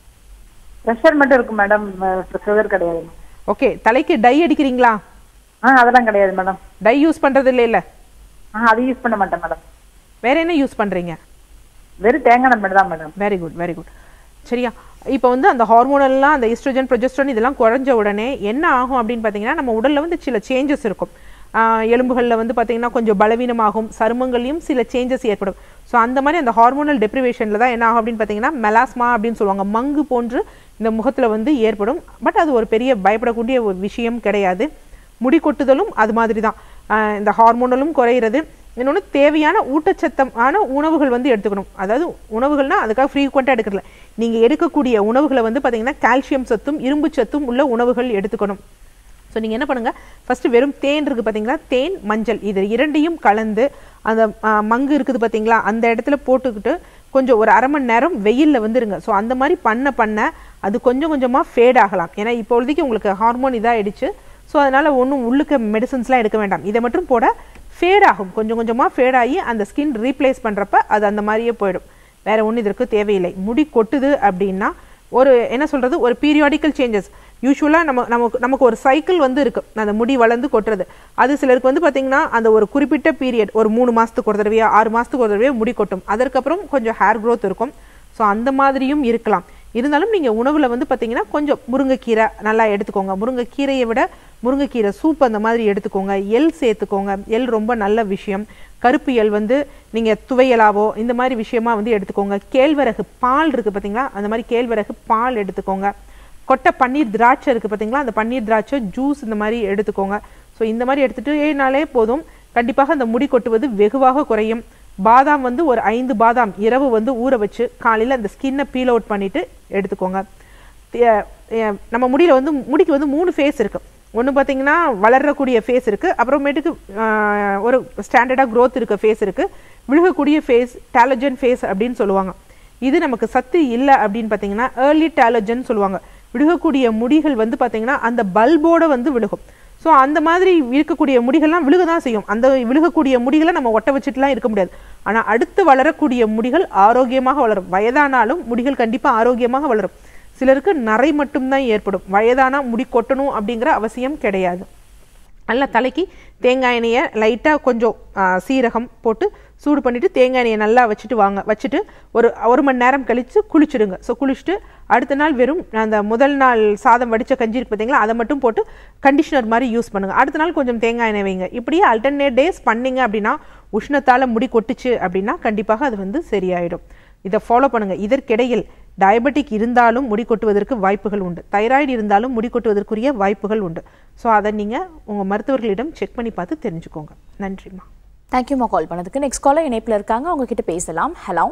[SPEAKER 5] ப்ரெஷர் மட்டும் இருக்கு மேடம் சுகர் கிடையாது
[SPEAKER 2] ஓகே தலைக்கு டை அடிக்கிறீங்களா
[SPEAKER 5] ஆ அதெல்லாம் கிடையாது மேடம்
[SPEAKER 2] டை யூஸ் பண்றது இல்ல இல்ல
[SPEAKER 5] ஆ அது யூஸ் பண்ண மாட்டேன் மேடம்
[SPEAKER 2] வேற என்ன யூஸ் பண்றீங்க
[SPEAKER 5] வெறும் தேங்காய் எண்ணெய் தான் madam
[SPEAKER 2] very good very good சரியா இப்போ வந்து அந்த ஹார்மோனெல்லாம் அந்த ஈஸ்ட்ரோஜன் ப்ரொஜெஸ்ட்ரான் இதெல்லாம் குறைஞ்ச உடனே என்ன ஆகும் அப்படின்னு பார்த்தீங்கன்னா நம்ம உடல்ல வந்து சில சேஞ்சஸ் இருக்கும் ஆஹ் எலும்புகளில் வந்து பார்த்தீங்கன்னா கொஞ்சம் பலவீனமாகும் சருமங்கள்லையும் சில சேஞ்சஸ் ஏற்படும் ஸோ அந்த மாதிரி அந்த ஹார்மோனல் டெப்ரிவேஷனில் தான் என்ன ஆகும் அப்படின்னு பார்த்தீங்கன்னா மெலாஸ்மா அப்படின்னு சொல்லுவாங்க மங்கு போன்று இந்த முகத்தில் வந்து ஏற்படும் பட் அது ஒரு பெரிய பயப்படக்கூடிய ஒரு விஷயம் கிடையாது முடி கொட்டுதலும் அது மாதிரி தான் ஆஹ் இந்த ஹார்மோனலும் குறையிறது இன்னொன்று தேவையான ஊட்டச்சத்தமான உணவுகள் வந்து எடுத்துக்கணும் அதாவது உணவுகள்னா அதுக்காக ஃப்ரீக்வெண்ட்டாக எடுக்கிறதுல நீங்கள் எடுக்கக்கூடிய உணவுகளை வந்து பார்த்தீங்கன்னா கால்சியம் சத்தும் இரும்பு சத்தும் உள்ள உணவுகள் எடுத்துக்கணும் ஸோ நீங்கள் என்ன பண்ணுங்க ஃபர்ஸ்ட் வெறும் தேன் இருக்குது பார்த்தீங்களா தேன் மஞ்சள் இது இரண்டையும் கலந்து அந்த ஆ, மங்கு இருக்குது பார்த்தீங்களா அந்த இடத்துல போட்டுக்கிட்டு கொஞ்சம் ஒரு அரை மணி நேரம் வெயிலில் வந்துருங்க ஸோ அந்த மாதிரி பண்ண பண்ண அது கொஞ்சம் கொஞ்சமாக ஃபேட் ஆகலாம் ஏன்னா இப்பொழுதைக்கு உங்களுக்கு ஹார்மோன் இதாகிடுச்சு ஸோ அதனால் ஒன்றும் உள்ளுக்க மெடிசன்ஸ்லாம் எடுக்க வேண்டாம் இதை மட்டும் போட ஃபேட் ஆகும் கொஞ்சம் கொஞ்சமாக ஃபேட் ஆகி அந்த ஸ்கின் ரீப்ளேஸ் பண்ணுறப்ப அது அந்த மாதிரியே போயிடும் வேற ஒன்றும் இதற்கு தேவையில்லை முடி கொட்டுது அப்படின்னா ஒரு என்ன சொல்றது ஒரு பீரியாடிக்கல் சேஞ்சஸ் யூஸ்வலாக நம்ம நமக்கு நமக்கு ஒரு சைக்கிள் வந்து இருக்கு அந்த முடி வளர்ந்து கொட்டுறது அது சிலருக்கு வந்து பார்த்தீங்கன்னா அந்த ஒரு குறிப்பிட்ட பீரியட் ஒரு மூணு மாசத்துக்கு ஒரு தடவையா ஆறு மாசத்துக்கு ஒரு தடவையா முடி கொட்டும் அதற்கப்புறம் கொஞ்சம் ஹேர் growth இருக்கும் ஸோ அந்த மாதிரியும் இருக்கலாம் இருந்தாலும் நீங்க உணவுல வந்து பார்த்தீங்கன்னா கொஞ்சம் முருங்கைக்கீரை நல்லா எடுத்துக்கோங்க முருங்கைக்கீரையை விட முருங்கைக்கீரை சூப் அந்த மாதிரி எடுத்துக்கோங்க எள் சேர்த்துக்கோங்க எள் ரொம்ப நல்ல விஷயம் கருப்பு எள் வந்து நீங்க துவையலாவோ இந்த மாதிரி விஷயமா வந்து எடுத்துக்கோங்க கேழ்வரகு பால் இருக்கு பாத்தீங்களா அந்த மாதிரி கேழ்வரகு பால் எடுத்துக்கோங்க கொட்டை பன்னீர் திராட்சை இருக்கு பாத்தீங்களா அந்த பன்னீர் திராட்சை ஜூஸ் இந்த மாதிரி எடுத்துக்கோங்க ஸோ இந்த மாதிரி எடுத்துட்டு ஏனாலே போதும் கண்டிப்பாக அந்த முடி கொட்டுவது வெகுவாக குறையும் பாதாம் வந்து ஒரு ஐந்து பாதாம் இரவு வந்து ஊற வச்சு காலையில அந்த ஸ்கின்னை பீல் அவுட் பண்ணிட்டு எடுத்துக்கோங்க தே- எ- நம்ம முடியில வந்து முடிக்கு வந்து மூணு ஃபேஸ் இருக்கு ஒன்று பார்த்தீங்கன்னா வளரக்கூடிய ஃபேஸ் இருக்கு அப்புறமேட்டுக்கு ஆஹ், ஒரு ஸ்டாண்டர்டாக growth இருக்க ஃபேஸ் இருக்கு விழுகக்கூடிய ஃபேஸ் டேலஜன் ஃபேஸ் அப்படின்னு சொல்லுவாங்க இது நமக்கு சத்து இல்லை அப்படின்னு பார்த்தீங்கன்னா ஏர்லி டேலஜன் சொல்லுவாங்க விழுகக்கூடிய முடிகள் வந்து பார்த்தீங்கன்னா அந்த பல்போட வந்து விழுகும் ஸோ அந்த மாதிரி இருக்கக்கூடிய முடிகள்லாம் விழுக தான் செய்யும் அந்த விழுகக்கூடிய முடிகளை நம்ம ஒட்ட வச்சுட்டுலாம் இருக்க முடியாது ஆனால் அடுத்து வளரக்கூடிய முடிகள் ஆரோக்கியமாக வளரும் வயதானாலும் முடிகள் கண்டிப்பாக ஆரோக்கியமாக வளரும் சிலருக்கு நரை மட்டும்தான் ஏற்படும் வயதானா முடி கொட்டணும் அப்படிங்கிற அவசியம் கிடையாது நல்லா தலைக்கு தேங்காய் எண்ணெயை லைட்டாக கொஞ்சம் ஆ, சீரகம் போட்டு சூடு பண்ணிட்டு தேங்காய் எண்ணெயை நல்லா வச்சுட்டு வாங்க வச்சுட்டு ஒரு ஒரு மணி நேரம் கழித்து குளிச்சிடுங்க ஸோ குளிச்சுட்டு அடுத்த நாள் வெறும் அந்த முதல் நாள் சாதம் வடித்த கஞ்சி இருக்கு பார்த்தீங்களா அதை மட்டும் போட்டு கண்டிஷனர் மாதிரி யூஸ் பண்ணுங்க அடுத்த நாள் கொஞ்சம் தேங்காய் எண்ணெய் வைங்க இப்படியே அல்டர்னேட் டேஸ் பண்ணீங்க அப்படின்னா உஷ்ணத்தால் முடி கொட்டுச்சு அப்படின்னா கண்டிப்பாக அது வந்து சரியாயிடும் இதை ஃபாலோ பண்ணுங்க இதற்கிடையில் டயபெட்டிக் இருந்தாலும் முடி கொட்டுவதற்கு வாய்ப்புகள் உண்டு தைராய்டு இருந்தாலும் முடி கொட்டுவதற்குரிய வாய்ப்புகள் உண்டு ஸோ அதை நீங்கள் உங்கள் மருத்துவர்களிடம் செக் பண்ணி பார்த்து தெரிஞ்சுக்கோங்க நன்றிம்மா
[SPEAKER 1] தேங்க்யூமா கால் பண்ணதுக்கு நெக்ஸ்ட் காலர் இணைப்பில் இருக்காங்க அவங்க கிட்ட பேசலாம் ஹலோ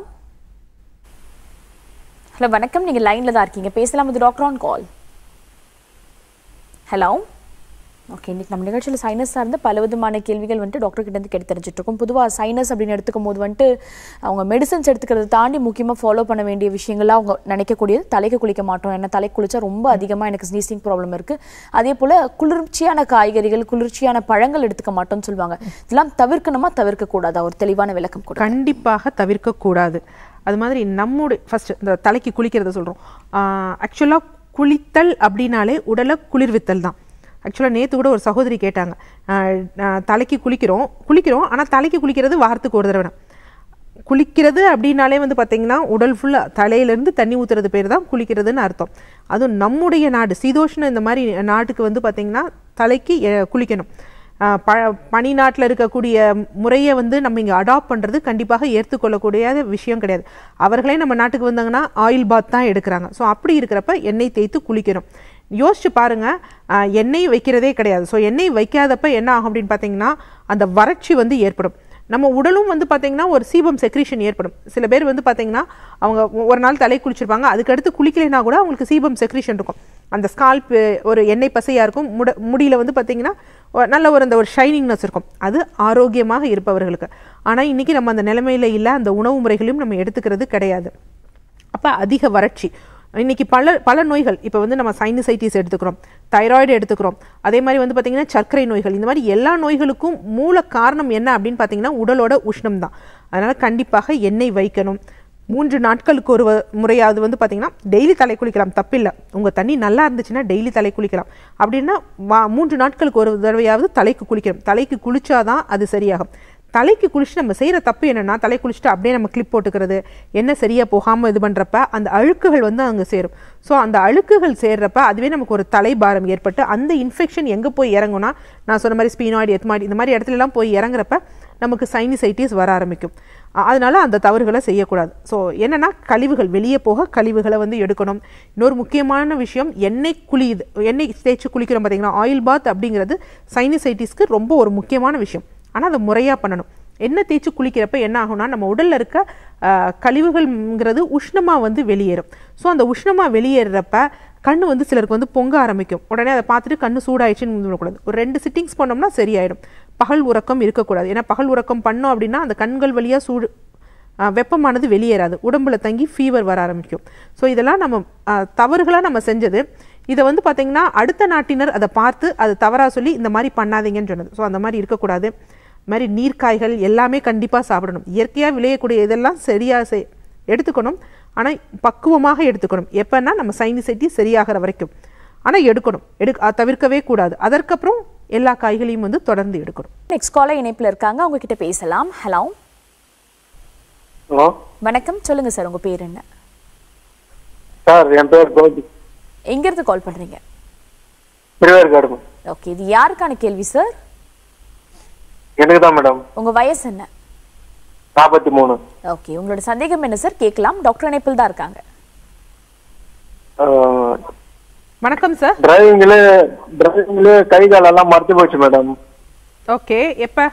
[SPEAKER 1] ஹலோ வணக்கம் நீங்க லைன்ல தான் இருக்கீங்க பேசலாம் இது doctor on call hello okay இன்னைக்கு நம்ம நிகழ்ச்சியில் சைனஸ் சார்ந்த பல விதமான கேள்விகள் வந்துட்டு டாக்டர் கிட்ட இருந்து கேட்டு தெரிஞ்சுட்டு இருக்கோம் பொதுவாக சைனஸ் அப்படின்னு எடுத்துக்கும் போது வந்துட்டு அவங்க மெடிசன்ஸ் எடுத்துக்கிறத தாண்டி முக்கியமாக ஃபாலோ பண்ண வேண்டிய விஷயங்கள்லாம் அவங்க நினைக்கக்கூடியது தலைக்கு குளிக்க மாட்டோம் ஏன்னா தலைக்கு குளிச்சா ரொம்ப அதிகமாக எனக்கு ஸ்னீசிங் ப்ராப்ளம் இருக்கு அதே போல குளிர்ச்சியான காய்கறிகள் குளிர்ச்சியான பழங்கள் எடுத்துக்க மாட்டோம்னு சொல்லுவாங்க இதெல்லாம் தவிர்க்கணுமா தவிர்க்க கூடாதா ஒரு தெளிவான விளக்கம் கூட
[SPEAKER 2] கண்டிப்பாக தவிர்க்கக்கூடாது அது மாதிரி நம்முடைய ஃபர்ஸ்ட் இந்த தலைக்கு குளிக்கிறத சொல்கிறோம் ஆக்சுவலாக குளித்தல் அப்படின்னாலே உடலை குளிர்வித்தல் தான் ஆக்சுவலாக நேற்று கூட ஒரு சகோதரி கேட்டாங்க ஆஹ் ஆஹ் தலைக்கு குளிக்கிறோம் குளிக்கிறோம் ஆனால் தலைக்கு குளிக்கிறது வாரத்துக்கு ஒரு தடவை குளிக்கிறது அப்படின்னாலே வந்து பார்த்தீங்கன்னா உடல் ஃபுல்லாக தலையிலேருந்து தண்ணி ஊற்றுறது பேர் தான் குளிக்கிறதுன்னு அர்த்தம் அதுவும் நம்முடைய நாடு சீதோஷ்ண இந்த மாதிரி நாட்டுக்கு வந்து பார்த்தீங்கன்னா தலைக்கு அஹ், குளிக்கணும் ஆஹ், ப பனி நாட்டில் இருக்கக்கூடிய முறையை வந்து நம்ம இங்கே அடாப்ட் பண்ணுறது கண்டிப்பாக ஏற்றுக்கொள்ளக்கூடிய விஷயம் கிடையாது அவர்களே நம்ம நாட்டுக்கு வந்தாங்கன்னா ஆயில் பாத் தான் எடுக்கிறாங்க ஸோ அப்படி இருக்கிறப்ப எண்ணெய் தேய்த்து குளிக்கணும் யோசிச்சு பாருங்க ஆஹ், எண்ணெய் வைக்கிறதே கிடையாது ஸோ எண்ணெய் வைக்காதப்ப என்ன ஆகும் அப்படின்னு பார்த்தீங்கன்னா அந்த வறட்சி வந்து ஏற்படும் நம்ம உடலும் வந்து பார்த்தீங்கன்னா ஒரு சீபம் செக்ரீஷன் ஏற்படும் சில பேர் வந்து பார்த்தீங்கன்னா அவங்க ஒ- ஒரு நாள் தலை குளிச்சிருப்பாங்க அதுக்கடுத்து குளிக்கலைன்னா கூட அவங்களுக்கு சீபம் செக்ரீஷன் இருக்கும் அந்த ஸ்கால்ப் ஒரு எண்ணெய் பசையாக இருக்கும் முட முடியில் வந்து பார்த்தீங்கன்னா ஒ- நல்ல ஒரு அந்த ஒரு ஷைனிங்னஸ் இருக்கும் அது ஆரோக்கியமாக இருப்பவர்களுக்கு ஆனால் இன்றைக்கி நம்ம அந்த நிலைமையில இல்லை அந்த உணவு முறைகளையும் நம்ம எடுத்துக்கிறது கிடையாது அப்போ அதிக வறட்சி இன்னைக்கு பல பல நோய்கள் இப்போ வந்து நம்ம சைனசைட்டிஸ் எடுத்துக்கிறோம் தைராய்டு எடுத்துக்கிறோம் அதே மாதிரி வந்து பார்த்திங்கன்னா சர்க்கரை நோய்கள் இந்த மாதிரி எல்லா நோய்களுக்கும் மூல காரணம் என்ன அப்படின்னு பார்த்தீங்கன்னா உடலோட உஷ்ணம் தான் அதனால் கண்டிப்பாக எண்ணெய் வைக்கணும் மூன்று நாட்களுக்கு ஒரு வ- முறையாவது வந்து பார்த்தீங்கன்னா டெய்லி தலை குளிக்கலாம் தப்பில்லை உங்கள் தண்ணி நல்லா இருந்துச்சுன்னா டெய்லி தலை குளிக்கலாம் அப்படின்னா வா மூன்று நாட்களுக்கு ஒரு தடவையாவது தலைக்கு குளிக்கணும் தலைக்கு குளிச்சாதான் அது சரியாகும் தலைக்கு குளிச்சு நம்ம செய்கிற தப்பு என்னன்னா தலை குளிச்சுட்டு அப்படியே நம்ம கிளிப் போட்டுக்கிறது என்ன சரியாக போகாமல் இது பண்ணுறப்ப அந்த அழுக்குகள் வந்து அங்கே சேரும் ஸோ அந்த அழுக்குகள் சேர்றப்ப அதுவே நமக்கு ஒரு தலைபாரம் ஏற்பட்டு அந்த இன்ஃபெக்ஷன் எங்கே போய் இறங்கும்னா நான் சொன்ன மாதிரி ஸ்பீனாய்டு எத்மாய்டு இந்த மாதிரி இடத்துலலாம் போய் இறங்குறப்ப நமக்கு சைனிசைட்டிஸ் வர ஆரம்பிக்கும் அ- அதனால அந்த தவறுகளை செய்யக்கூடாது ஸோ என்னன்னா கழிவுகள் வெளியே போக கழிவுகளை வந்து எடுக்கணும் இன்னொரு முக்கியமான விஷயம் எண்ணெய் குளியுது எண்ணெய் தேய்ச்சி குளிக்கிறோம் பார்த்தீங்கன்னா ஆயில் பாத் அப்படிங்கிறது சைனிசைட்டிஸ்க்கு ரொம்ப ஒரு முக்கியமான விஷயம் ஆனால் அதை முறையாக பண்ணணும் எண்ணெய் தேய்ச்சி குளிக்கிறப்ப என்ன ஆகும்னா நம்ம உடல்ல இருக்க அஹ், கழிவுகள்ங்கிறது உஷ்ணமாக வந்து வெளியேறும் ஸோ அந்த உஷ்ணமாக வெளியேறப்ப கண்ணு வந்து சிலருக்கு வந்து பொங்க ஆரம்பிக்கும் உடனே அதை பார்த்துட்டு கண்ணு சூடாயிடுச்சுன்னு சொல்லக்கூடாது ஒரு ரெண்டு சிட்டிங்ஸ் பண்ணோம்னா சரியாயிடும் பகல் உறக்கம் இருக்கக்கூடாது ஏன்னா பகல் உறக்கம் பண்ணோம் அப்படின்னா அந்த கண்கள் வழியாக சூடு ஆஹ் வெப்பமானது வெளியேறாது உடம்புல தங்கி ஃபீவர் வர ஆரம்பிக்கும் ஸோ இதெல்லாம் நம்ம தவறுகளாக நம்ம செஞ்சது இதை வந்து பார்த்தீங்கன்னா அடுத்த நாட்டினர் அதை பார்த்து அது தவறாக சொல்லி இந்த மாதிரி பண்ணாதீங்கன்னு சொன்னது ஸோ அந்த மாதிரி இருக்கக்கூடாது இது மாதிரி நீர்க்காய்கள் எல்லாமே கண்டிப்பாக சாப்பிடணும் இயற்கையாக விளையக்கூடிய இதெல்லாம் சரியாக செய் எடுத்துக்கணும் ஆனால் பக்குவமாக எடுத்துக்கணும் எப்போன்னா நம்ம சைனிசைட்டி சரியாகிற வரைக்கும் ஆனால் எடுக்கணும் எடு அ- தவிர்க்கவே கூடாது அதற்கப்புறம் எல்லா காய்களையும் வந்து தொடர்ந்து எடுக்கணும்
[SPEAKER 1] நெக்ஸ்ட் காலர் இணைப்புல இருக்காங்க அவங்க கிட்ட பேசலாம் ஹலோ
[SPEAKER 4] ஹலோ
[SPEAKER 1] வணக்கம் சொல்லுங்க சார் உங்க பேர் என்ன
[SPEAKER 4] சார் என் பேர் கோபி
[SPEAKER 1] எங்க இருந்து கால் பண்றீங்க
[SPEAKER 4] திருவேற்காடு
[SPEAKER 1] ஓகே இது யாருக்கான கேள்வி சார்
[SPEAKER 4] எனக்கு தான் மேடம்
[SPEAKER 1] உங்க வயசு என்ன
[SPEAKER 4] நாற்பத்தி மூணு
[SPEAKER 1] ஓகே உங்களோட சந்தேகம் என்ன சார் கேட்கலாம் டாக்டர் இணைப்பில் தான் இருக்காங்க
[SPEAKER 2] வணக்கம் சார்
[SPEAKER 4] டிரைவிங்ல டிரைவிங்ல கை காலெல்லாம் மறுத்து போச்சு மேடம்
[SPEAKER 2] ஓகே எப்போ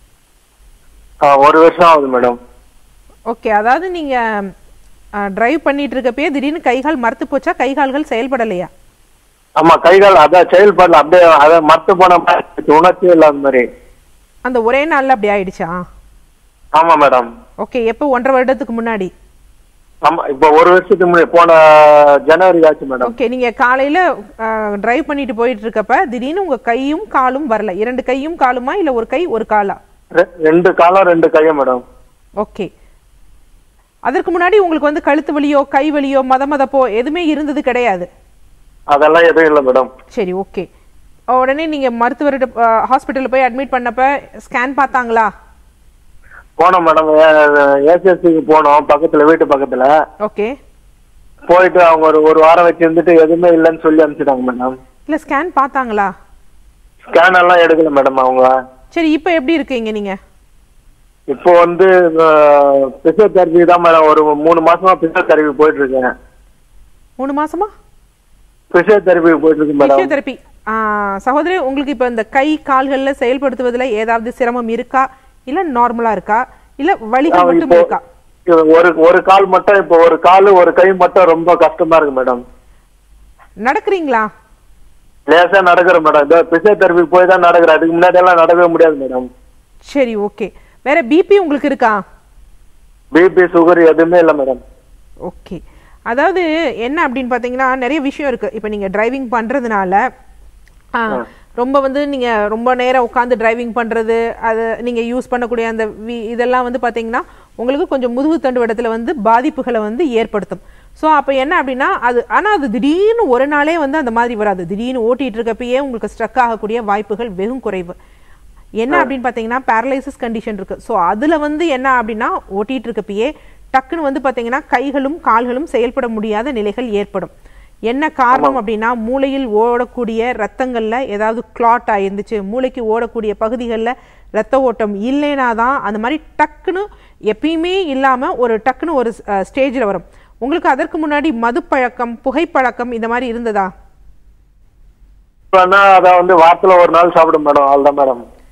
[SPEAKER 4] ஒரு வருஷம் ஆகுது மேடம்
[SPEAKER 2] ஓகே அதாவது நீங்கள் டிரைவ் பண்ணிட்டு இருக்கப்பயே திடீர்னு கைகால் மரத்து போச்சா கைகால்கள் செயல்படலையா
[SPEAKER 4] ஆமா கை கால் அதான் செயல்படல அப்படியே அதை மறுத்து போன மாதிரி இருக்கு, உணர்ச்சியே இல்லாத மாதிரி
[SPEAKER 2] அந்த ஒரே நாளில் அப்படி ஆயிடுச்சா
[SPEAKER 4] ஆமா மேடம்
[SPEAKER 2] ஓகே எப்போ ஒன்றரை வருடத்துக்கு முன்னாடி
[SPEAKER 4] ஆமா இப்போ ஒரு வருஷத்துக்கு முன்னாடி போன ஜனவரி ஆச்சு மேடம்
[SPEAKER 2] ஓகே நீங்கள் காலையில் டிரைவ் பண்ணிட்டு போயிட்டு இருக்கப்ப திடீர்னு உங்கள் கையும் காலும் வரல இரண்டு கையும் காலுமா இல்லை ஒரு கை ஒரு காலா
[SPEAKER 4] ரெ- ரெண்டு காலம் ரெண்டு கையும் மேடம்
[SPEAKER 2] ஓகே அதற்கு முன்னாடி உங்களுக்கு வந்து கழுத்து வலியோ கை வலியோ மத மதப்போ எதுவுமே இருந்தது கிடையாது
[SPEAKER 4] அதெல்லாம் எதுவும் இல்லை மேடம்
[SPEAKER 2] சரி ஓகே உடனே நீங்கள் மருத்துவர்கிட்ட ஹாஸ்பிட்டலில் போய் அட்மிட் பண்ணப்ப ஸ்கேன் பார்த்தாங்களா
[SPEAKER 4] போனோம் மேடம் ஏசிஎஸ்சிக்கு போனோம் பக்கத்துல வீட்டு பக்கத்துல
[SPEAKER 2] ஓகே
[SPEAKER 4] போயிட்டு அவங்க ஒரு ஒரு வாரம் வச்சு இருந்துட்டு எதுவுமே இல்லைன்னு சொல்லி அனுப்பிச்சிட்டாங்க மேடம்
[SPEAKER 2] இல்லை ஸ்கேன் பார்த்தாங்களா
[SPEAKER 4] ஸ்கேன் எல்லாம் எடுக்கல மேடம் அவங்க
[SPEAKER 2] சரி இப்போ எப்படி இருக்கீங்க நீங்கள்
[SPEAKER 4] இப்போ வந்து பிசியோதெரபி தான் மேடம் ஒரு மூணு மாசமா பிசியோதெரபி போயிட்டு இருக்கேன்
[SPEAKER 2] மூணு மாசமா
[SPEAKER 4] பிசியோதெரபி போயிட்டு இருக்கு மேடம்
[SPEAKER 2] பிசியோதெரப்பி சகோதரி உங்களுக்கு இப்போ இந்த கை கால்கள்ல செயல்படுத்துவதில் ஏதாவது சிரமம் இருக்கா இல்ல நார்மலா இருக்கா இல்ல வலிகள் மட்டும்
[SPEAKER 4] இப்போ
[SPEAKER 2] இருக்கா
[SPEAKER 4] ஒரு ஒரு கால் மட்டும் இப்போ ஒரு கால் ஒரு கை மட்டும் ரொம்ப கஷ்டமா இருக்கு மேடம்
[SPEAKER 2] நடக்கிறீங்களா
[SPEAKER 4] லேசா நடக்கிறேன் மேடம் இந்த பிசியோதெரபி போய் தான் நடக்கிறேன் அதுக்கு முன்னாடி எல்லாம் நடக்கவே முடியாது மேடம்
[SPEAKER 2] சரி ஓகே வேற பிபி உங்களுக்கு இருக்கா
[SPEAKER 4] பிபி சுகர் எதுவுமே இல்லை மேடம்
[SPEAKER 2] ஓகே அதாவது என்ன அப்படின்னு பார்த்தீங்கன்னா நிறைய விஷயம் இருக்கு இப்போ நீங்க டிரைவிங் பண்றதுனால ஆ, ரொம்ப வந்து நீங்க ரொம்ப நேரம் உட்காந்து டிரைவிங் பண்றது அது நீங்க யூஸ் பண்ணக்கூடிய அந்த வி- இதெல்லாம் வந்து பாத்தீங்கன்னா உங்களுக்கு கொஞ்சம் முதுகு தண்டு இடத்துல வந்து பாதிப்புகளை வந்து ஏற்படுத்தும் ஸோ அப்போ என்ன அப்படின்னா அது ஆனால் அது திடீர்னு ஒரு நாளே வந்து அந்த மாதிரி வராது திடீர்னு ஓட்டிட்டு இருக்கப்பயே உங்களுக்கு ஸ்ட்ரக் ஆகக்கூடிய வாய்ப்புகள் வெகும் குறைவு என்ன அப்படின்னு பார்த்தீங்கன்னா பேரலைசிஸ் கண்டிஷன் இருக்கு ஸோ அதில் வந்து என்ன அப்படின்னா ஓட்டிட்டு இருக்கப்பயே டக்குன்னு வந்து பார்த்தீங்கன்னா கைகளும் கால்களும் செயல்பட முடியாத நிலைகள் ஏற்படும் என்ன காரணம் அப்படின்னா மூளையில் ஓடக்கூடிய ரத்தங்கள்ல ஏதாவது கிளாட் ஆயிருந்துச்சு மூளைக்கு ஓடக்கூடிய பகுதிகளில் ரத்த ஓட்டம் இல்லைனா தான் அந்த மாதிரி டக்குன்னு எப்பயுமே இல்லாம ஒரு டக்குன்னு ஒரு ஸ்டேஜில் வரும் உங்களுக்கு அதற்கு முன்னாடி மதுப்பழக்கம் புகைப்பழக்கம் இந்த மாதிரி இருந்ததா
[SPEAKER 4] இப்பனா அத வந்து வாரத்துல ஒரு நாள் சாப்பிடும் மேடம் அவ்வளவுதான் மேடம்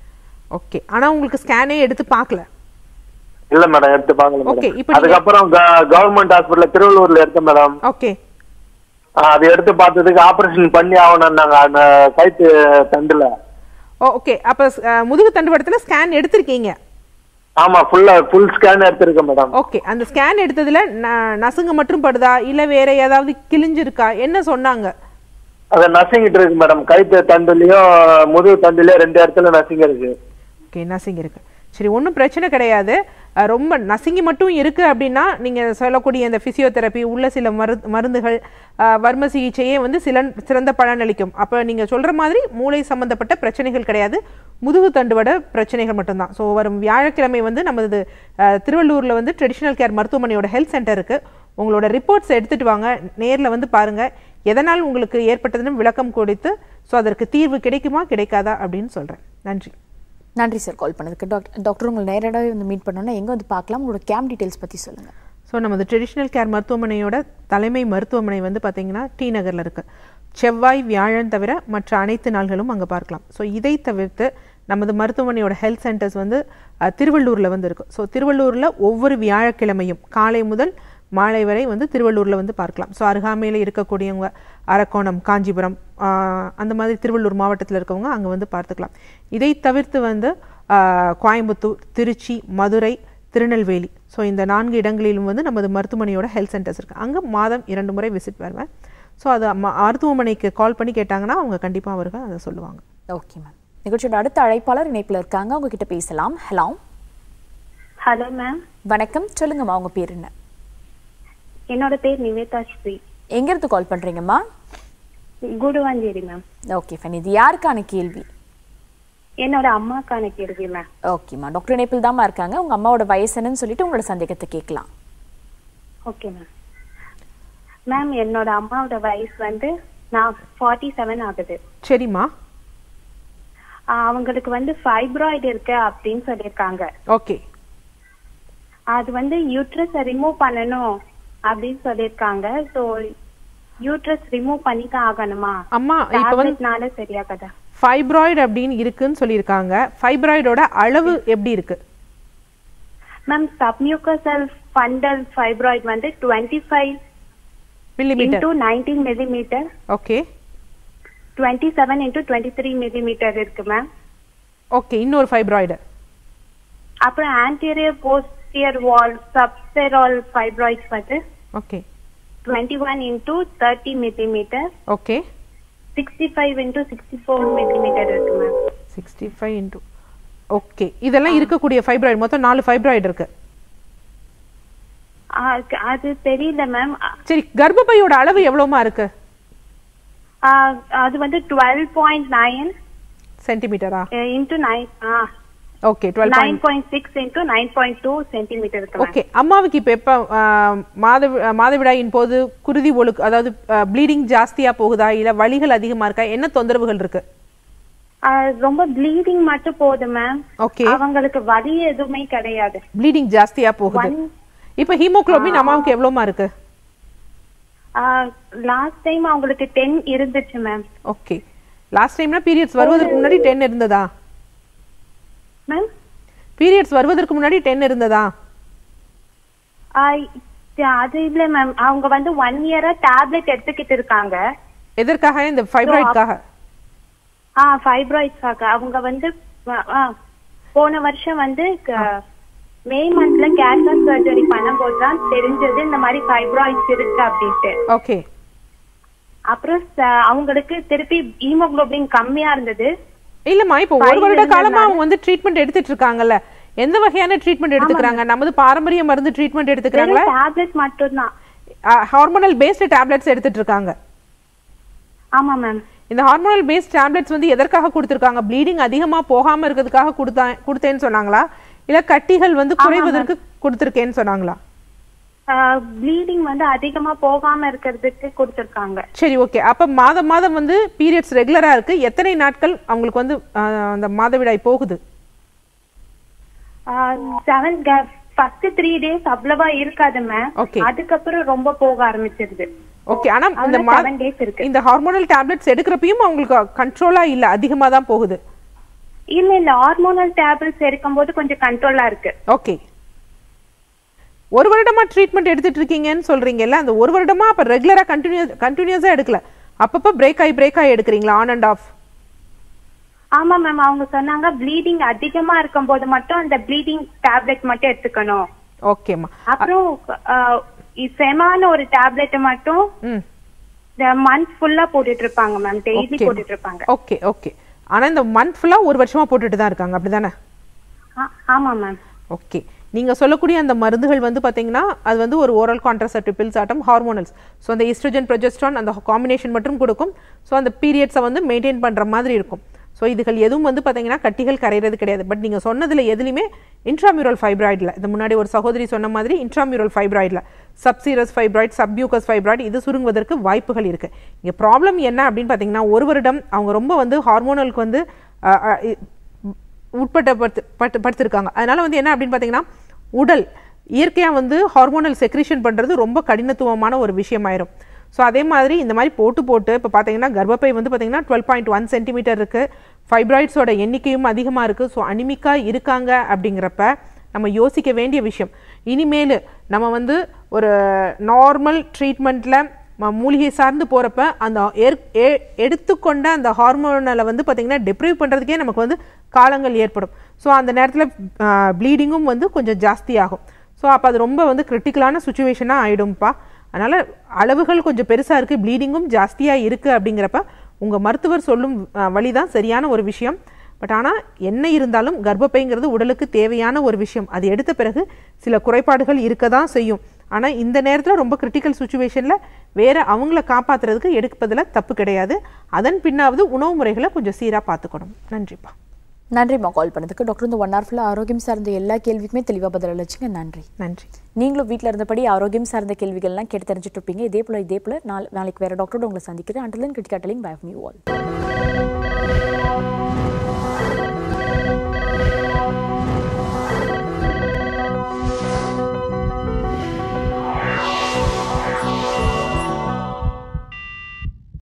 [SPEAKER 2] ஓகே ஆனா உங்களுக்கு ஸ்கேனே எடுத்து பார்க்கல
[SPEAKER 6] இல்ல மேடம் எடுத்து பார்க்கல
[SPEAKER 2] Okay,
[SPEAKER 6] மேடம்
[SPEAKER 2] இப்ப நீங்க-
[SPEAKER 6] அதுக்கப்புறம் கவர்மெண்ட் ஹாஸ்பிட்டல் திருவள்ளூர்ல எடுத்தேன் மேடம்
[SPEAKER 2] ஓகே
[SPEAKER 6] அது எடுத்து பார்த்ததுக்கு ஆபரேஷன் பண்ணி ஆகணும்னாங்க அந்த கைத்து தண்டுல
[SPEAKER 2] ஓ ஓகே அப்ப அஹ், முதுகு தண்டுவடத்துல ஸ்கேன் எடுத்திருக்கீங்க
[SPEAKER 6] ஆமா ஃபுல்லா ஃபுல் ஸ்கேன் எடுத்திருக்கேன் மேடம்
[SPEAKER 2] ஓகே அந்த ஸ்கேன் எடுத்ததுல ந- நசுங்க மட்டும் படுதா இல்ல வேற ஏதாவது கிழிஞ்சிருக்கா என்ன சொன்னாங்க
[SPEAKER 6] அது நசுங்கிட்டு இருக்கு மேடம் கைத்து தண்டுலயும் முதுகு தண்டுலயும் ரெண்டு இடத்துல நசுங்கி இருக்கு
[SPEAKER 2] ஓகே நசுங்கி இருக்கு சரி ஒன்றும் பிரச்சனை கிடையாது அஹ், ரொம்ப நசுங்கி மட்டும் இருக்கு அப்படின்னா நீங்க சொல்லக்கூடிய இந்த பிசியோதெரப்பி உள்ள சில மரு மருந்துகள் அஹ், வர்ம சிகிச்சையே வந்து சில சிறந்த பலனளிக்கும் அப்போ நீங்க சொல்ற மாதிரி மூளை சம்பந்தப்பட்ட பிரச்சனைகள் கிடையாது முதுகு தண்டுவட பிரச்சனைகள் மட்டும்தான் ஸோ வரும் வியாழக்கிழமை வந்து நமது அஹ், திருவள்ளூர்ல வந்து ட்ரெடிஷ்னல் கேர் மருத்துவமனையோட ஹெல்த் சென்டர் இருக்கு உங்களோட ரிப்போர்ட்ஸ் எடுத்துட்டு வாங்க நேர்ல வந்து பாருங்க எதனால் உங்களுக்கு ஏற்பட்டதுன்னு விளக்கம் கொடுத்து ஸோ அதற்கு தீர்வு கிடைக்குமா கிடைக்காதா அப்படின்னு சொல்றேன் நன்றி
[SPEAKER 1] நன்றி சார் கால் பண்ணதுக்கு டாக்டர் டாக்டர் உங்களை நேரடியாகவே வந்து மீட் பண்ணோன்னா எங்கே வந்து பார்க்கலாம் உங்களோட கேம்ப் டீட்டெயில்ஸ் பற்றி சொல்லுங்கள்
[SPEAKER 2] ஸோ நமது ட்ரெடிஷ்னல் கேர் மருத்துவமனையோட தலைமை மருத்துவமனை வந்து பார்த்தீங்கன்னா டி நகரில் இருக்கு செவ்வாய் வியாழன் தவிர மற்ற அனைத்து நாள்களும் அங்கே பார்க்கலாம் ஸோ இதை தவிர்த்து நமது மருத்துவமனையோட ஹெல்த் சென்டர்ஸ் வந்து அஹ், திருவள்ளூரில் வந்து இருக்கு ஸோ திருவள்ளூரில் ஒவ்வொரு வியாழக்கிழமையும் காலை முதல் மாலை வரை வந்து திருவள்ளூரில் வந்து பார்க்கலாம் ஸோ அருகாமையில் இருக்கக்கூடியவங்க அரக்கோணம் காஞ்சிபுரம் ஆஹ், அந்த மாதிரி திருவள்ளூர் மாவட்டத்தில் இருக்கவங்க அங்கே வந்து பார்த்துக்கலாம் இதை தவிர்த்து வந்து ஆஹ், கோயம்புத்தூர் திருச்சி மதுரை திருநெல்வேலி ஸோ இந்த நான்கு இடங்களிலும் வந்து நமது மருத்துவமனையோட ஹெல்த் சென்டர்ஸ் இருக்குது அங்கே மாதம் இரண்டு முறை விசிட் வருவேன் ஸோ அது ம- மருத்துவமனைக்கு கால் பண்ணி கேட்டாங்கன்னா அவங்க கண்டிப்பாக அவர்கள் அதை சொல்லுவாங்க
[SPEAKER 1] ஓகே மேம் நிகழ்ச்சியோட அடுத்த அழைப்பாளர் இணைப்பில் இருக்காங்க அவங்க கிட்ட பேசலாம் ஹலோ
[SPEAKER 7] ஹலோ மேம்
[SPEAKER 1] வணக்கம் சொல்லுங்கம்மா உங்க பேர் என்ன
[SPEAKER 7] என்னோட பேர் நிவேதா ஸ்ரீ
[SPEAKER 1] எங்கேருந்து கால் பண்ணுறீங்கம்மா
[SPEAKER 7] குடுவாஞ்சேரி மேம்
[SPEAKER 1] ஓகே ஃபைன் இது யாருக்கான கேள்வி
[SPEAKER 7] என்னோட அம்மாக்கான கேள்வி மேம்
[SPEAKER 1] ஓகேம்மா டாக்டர் இணைப்பில் தாம்மா இருக்காங்க உங்க அம்மாவோட வயசு என்னன்னு சொல்லிட்டு உங்களோட சந்தேகத்தை கேட்கலாம்
[SPEAKER 7] ஓகே மேம் மேம் என்னோட அம்மாவோட வயசு வந்து நான் ஃபார்ட்டி செவன் ஆகுது
[SPEAKER 2] சரிம்மா
[SPEAKER 7] ஆஹ் அவங்களுக்கு வந்து ஃபைப்ராய்டு இருக்கு அப்படின்னு சொல்லியிருக்காங்க
[SPEAKER 2] ஓகே
[SPEAKER 7] அது வந்து யூட்ரஸை ரிமூவ் பண்ணணும் அப்படின்னு சொல்லியிருக்காங்க ஸோ யூட்ரஸ் ரிமூவ் பண்ணி தான் ஆகணுமா
[SPEAKER 2] அம்மா இப்போ வந்து
[SPEAKER 7] டேப்லெட்னால சரியாகதா
[SPEAKER 2] ஃபைப்ராய்டு அப்படின்னு இருக்குன்னு சொல்லியிருக்காங்க ஃபைப்ராய்டோட அளவு எப்படி இருக்கு
[SPEAKER 7] மேம் சப்மியூக்கசல் ஃபண்டல் ஃபைப்ராய்டு வந்து twenty five
[SPEAKER 2] millimetre
[SPEAKER 7] into nineteen millimetre
[SPEAKER 2] okay
[SPEAKER 7] twenty seven into twenty three millimetre இருக்கு மேம்
[SPEAKER 2] ஓகே இன்னொரு ஃபைப்ராய்டு
[SPEAKER 7] அப்புறம் anterior posterior wall subserosal fibroids வந்து
[SPEAKER 2] okay
[SPEAKER 7] twenty one into thirty millimetre
[SPEAKER 2] okay
[SPEAKER 7] sixty five into sixty four millimetre இருக்கு ma'am
[SPEAKER 2] sixty five into okay இதெல்லாம் இருக்கக்கூடிய fibroid மொத்தம் நாலு fibroid இருக்கு
[SPEAKER 7] அது தெரியல மேம்
[SPEAKER 2] சரி கர்ப்பப்பையோட அளவு எவ்வளோமா இருக்கு
[SPEAKER 7] அது வந்து டுவெல் பாயிண்ட் நைன்
[SPEAKER 2] சென்டிமீட்டரா
[SPEAKER 7] into nine
[SPEAKER 2] okay twelve
[SPEAKER 7] nine point six into nine point two centimetre இருக்கு மேம்
[SPEAKER 2] ஓகே அம்மாவுக்கு இப்போ எப்போ மாத மாதவிடாயின் போது குருதி ஒழுக்கு அதாவது ப்ளீடிங் ஜாஸ்தியா போகுதா இல்ல வலிகள் அதிகமா இருக்கா என்ன தொந்தரவுகள் இருக்கு
[SPEAKER 7] ஆஹ் ரொம்ப ப்ளீடிங் மட்டும் போகுது மேம்
[SPEAKER 2] ஓகே
[SPEAKER 7] அவங்களுக்கு வலி எதுவுமே கிடையாது
[SPEAKER 2] ப்ளீடிங் ஜாஸ்தியா போகுது
[SPEAKER 7] One-
[SPEAKER 2] இப்போ ஹீமோகுளோபின் அம்மாவுக்கு எவ்வளோமா இருக்கு
[SPEAKER 7] லாஸ்ட் டைம் அவங்களுக்கு டென் இருந்துச்சு மேம்
[SPEAKER 2] ஓகே லாஸ்ட் டைம்னா பீரியட்ஸ் வருவதற்கு முன்னாடி டென் இருந்ததா
[SPEAKER 7] மேம்
[SPEAKER 2] பீரியட்ஸ் வருவதற்கு முன்னாடி டென் இருந்ததா
[SPEAKER 7] அது இல்ல மேம் அவங்க வந்து ஒன் இயரா டேப்லெட் எடுத்துக்கிட்டு இருக்காங்க
[SPEAKER 2] எதற்காக இந்த ஃபைப்ராய்டுக்காக
[SPEAKER 7] ஆ ஃபைப்ராய்ட்ஸ்க்காக அவங்க வந்து ஆ, ஆ, போன வருஷம் வந்து க- மே மந்த்ல கேன்சர் சர்ஜரி பண்ணும்போது தான் தெரிஞ்சது இந்த மாதிரி ஃபைப்ராய்ட்ஸ் இருக்கு அப்படின்ட்டு
[SPEAKER 2] ஓகே
[SPEAKER 7] அப்புறம் ச- அவங்களுக்கு திருப்பி ஹீமோகுளோபின் கம்மியா இருந்தது
[SPEAKER 2] இல்லம்மா இப்போ ஒரு வருட காலமா அவங்க வந்து ட்ரீட்மெண்ட் எடுத்துட்டு இருக்காங்கல்ல எந்த வகையான ட்ரீட்மெண்ட் எடுத்துக்கிறாங்க நமது பாரம்பரிய மருந்து ட்ரீட்மெண்ட் எடுத்துக்கிறாங்களா
[SPEAKER 7] டேப்லெட் மட்டும்தான்
[SPEAKER 2] ஹார்மோனல் பேஸ்டு டேப்லெட்ஸ் எடுத்துட்டு இருக்காங்க
[SPEAKER 7] ஆமா மேம்
[SPEAKER 2] இந்த ஹார்மோனல் பேஸ்ட் டேப்லெட்ஸ் வந்து எதற்காக கொடுத்துருக்காங்க ப்ளீடிங் அதிகமா போகாம இருக்கிறதுக்காக கொடுத்தா கொடுத்தேன்னு சொன்னாங்களா இல்ல கட்டிகள் வந்து குறைவதற்கு கொடுத்துருக்கேன்னு சொன்னாங்களா
[SPEAKER 7] ப்ளீடிங் வந்து அதிகமா போகாம இருக்கிறதுக்கு கொடுத்திருக்காங்க
[SPEAKER 2] சரி ஓகே அப்ப மாதம் மாதம் வந்து பீரியட்ஸ் ரெகுலரா இருக்கு எத்தனை நாட்கள் அவங்களுக்கு வந்து ஆஹ், அந்த மாதவிடாய் போகுது
[SPEAKER 7] செவன் ஃபர்ஸ்ட் த்ரீ டேஸ் அவ்வளவா இருக்காது மேம்
[SPEAKER 2] Okay.
[SPEAKER 7] அதுக்கப்புறம் ரொம்ப போக ஆரம்பிச்சிருது
[SPEAKER 2] ஓகே ஆனா இந்த
[SPEAKER 7] அதுல
[SPEAKER 2] மா-
[SPEAKER 7] seven days இருக்கு.
[SPEAKER 2] இந்த ஹார்மோனல் டேப்லெட்ஸ் எடுக்கிறப்பையும் அவங்களுக்கு கண்ட்ரோலா இல்ல அதிகமா தான் போகுது
[SPEAKER 7] இல்ல இல்ல ஹார்மோனல் டேப்லெட்ஸ் எடுக்கும்போது கொஞ்சம் கண்ட்ரோலா இருக்கு
[SPEAKER 2] ஓகே ஒரு வருடமா ட்ரீட்மெண்ட் எடுத்துட்டு இருக்கீங்கன்னு சொல்றீங்கல்ல அந்த ஒரு வருடமா அப்ப ரெகுலரா கண்டினியூஸ் கண்டினியூஸா எடுக்கல அப்பப்ப பிரேக் ஆகி பிரேக் ஆகி எடுக்கிறீங்களா ஆன் அண்ட் ஆஃப்
[SPEAKER 7] ஆமா மேம் அவங்க சொன்னாங்க ப்ளீடிங் அதிகமா இருக்கும்போது மட்டும் அந்த ப்ளீடிங் டேப்லெட் மட்டும் எடுத்துக்கணும்
[SPEAKER 2] ஓகேம்மா
[SPEAKER 7] அப்புறம் செமான ஒரு டேப்லெட் மட்டும்
[SPEAKER 2] ம்
[SPEAKER 7] மந்த் ஃபுல்லா போட்டுட்டு இருப்பாங்க மேம் டெய்லி
[SPEAKER 2] Okay.
[SPEAKER 7] போட்டுட்டு இருப்பாங்க
[SPEAKER 2] ஓகே ஓகே ஆனா இந்த மந்த் ஃபுல்லா ஒரு வருஷமா போட்டுட்டு தான் இருக்காங்க அப்படிதானே
[SPEAKER 7] ஆ- ஆமா மேம்
[SPEAKER 2] ஓகே நீங்க சொல்லக்கூடிய அந்த மருந்துகள் வந்து பாத்தீங்கன்னா அது வந்து ஒரு ஓரல் கான்ட்ரசெப்டிவ் பில்ஸ் ஆட்டம் ஹார்மோனல்ஸ் ஸோ அந்த ஈஸ்ட்ரோஜன் ப்ரொஜெஸ்ட்ரான் அந்த காம்பினேஷன் மட்டும் கொடுக்கும் ஸோ அந்த பீரியட்ஸை வந்து மெயின்டைன் பண்ற மாதிரி இருக்கும் ஸோ இதுகள் எதுவும் வந்து பாத்தீங்கன்னா கட்டிகள் கரையிறது கிடையாது பட் நீங்க சொன்னதுல எதுலையுமே இன்ட்ராமியூரல் ஃபைப்ராய்டில் இது முன்னாடி ஒரு சகோதரி சொன்ன மாதிரி இன்ட்ராமியூரல் ஃபைப்ராய்டில் சப்சீரஸ் ஃபைப்ராய்ட் சப்யூக்கஸ் ஃபைப்ராய்டு இது சுருங்குவதற்கு வாய்ப்புகள் இருக்கு இங்க ப்ராப்ளம் என்ன அப்படின்னு பாத்தீங்கன்னா ஒரு வருடம் அவங்க ரொம்ப வந்து ஹார்மோனலுக்கு வந்து அஹ், அஹ், இ- உட்பட்ட படுத்து பட்டு படுத்திருக்காங்க அதனால வந்து என்ன அப்படின்னு பார்த்தீங்கன்னா உடல் இயற்கையாக வந்து ஹார்மோனல் செக்ரீஷன் பண்ணுறது ரொம்ப கடினத்துவமான ஒரு விஷயமாயிரும் ஸோ அதே மாதிரி இந்த மாதிரி போட்டு போட்டு இப்போ பார்த்தீங்கன்னா கர்ப்பப்பை வந்து பார்த்தீங்கன்னா டுவெல் பாயிண்ட் ஒன் சென்டிமீட்டர் இருக்குது ஃபைப்ராய்ட்ஸோட எண்ணிக்கையும் அதிகமாக இருக்குது ஸோ அனிமிக்காக இருக்காங்க அப்படிங்கிறப்ப நம்ம யோசிக்க வேண்டிய விஷயம் இனிமேல் நம்ம வந்து ஒரு நார்மல் ட்ரீட்மெண்ட்டில் மூலிகை சார்ந்து போகிறப்ப அந்த ஏற்- ஏ- எடுத்துக்கொண்ட அந்த ஹார்மோனலை வந்து பார்த்திங்கன்னா டிப்ரைவ் பண்ணுறதுக்கே நமக்கு வந்து காலங்கள் ஏற்படும் ஸோ அந்த நேரத்தில் ப்ளீடிங்கும் வந்து கொஞ்சம் ஜாஸ்தியாகும் ஸோ அப்போ அது ரொம்ப வந்து கிரிட்டிக்கலான சுச்சுவேஷனாக ஆகிடும்ப்பா அதனால் அளவுகள் கொஞ்சம் பெருசாக இருக்குது ப்ளீடிங்கும் ஜாஸ்தியாக இருக்குது அப்படிங்கிறப்ப உங்கள் மருத்துவர் சொல்லும் வழி தான் சரியான ஒரு விஷயம் பட் ஆனால் என்ன இருந்தாலும் கர்ப்பப்பைங்கிறது உடலுக்கு தேவையான ஒரு விஷயம் அது எடுத்த பிறகு சில குறைபாடுகள் இருக்க தான் செய்யும் ஆனால் இந்த நேரத்தில் ரொம்ப கிரிட்டிக்கல் சுச்சுவேஷனில் வேற அவங்கள காப்பாத்துறதுக்கு எடுப்பதில் தப்பு கிடையாது அதன் பின்னாவது உணவு முறைகளை கொஞ்சம் சீராக பார்த்துக்கணும் நன்றிப்பா
[SPEAKER 1] நன்றிம்மா கால் பண்ணதுக்கு டாக்டர் இந்த ஒன் ஹவர் ஃபுல்லாக ஆரோக்கியம் சார்ந்த எல்லா கேள்விக்குமே தெளிவாக பதில் அளிச்சிங்க நன்றி
[SPEAKER 2] நன்றி
[SPEAKER 1] நீங்களும் வீட்டில் இருந்தபடி ஆரோக்கியம் சார்ந்த கேள்விகள்லாம் கேட்டு தெரிஞ்சுட்டு இருப்பீங்க இதே போல் இதே போல் நாளை நாளைக்கு வேறு டாக்டரோட உங்களை சந்திக்கிறேன் அண்டர்லன் கிரிட்டிகாட்டலிங் பை மீ ஆல்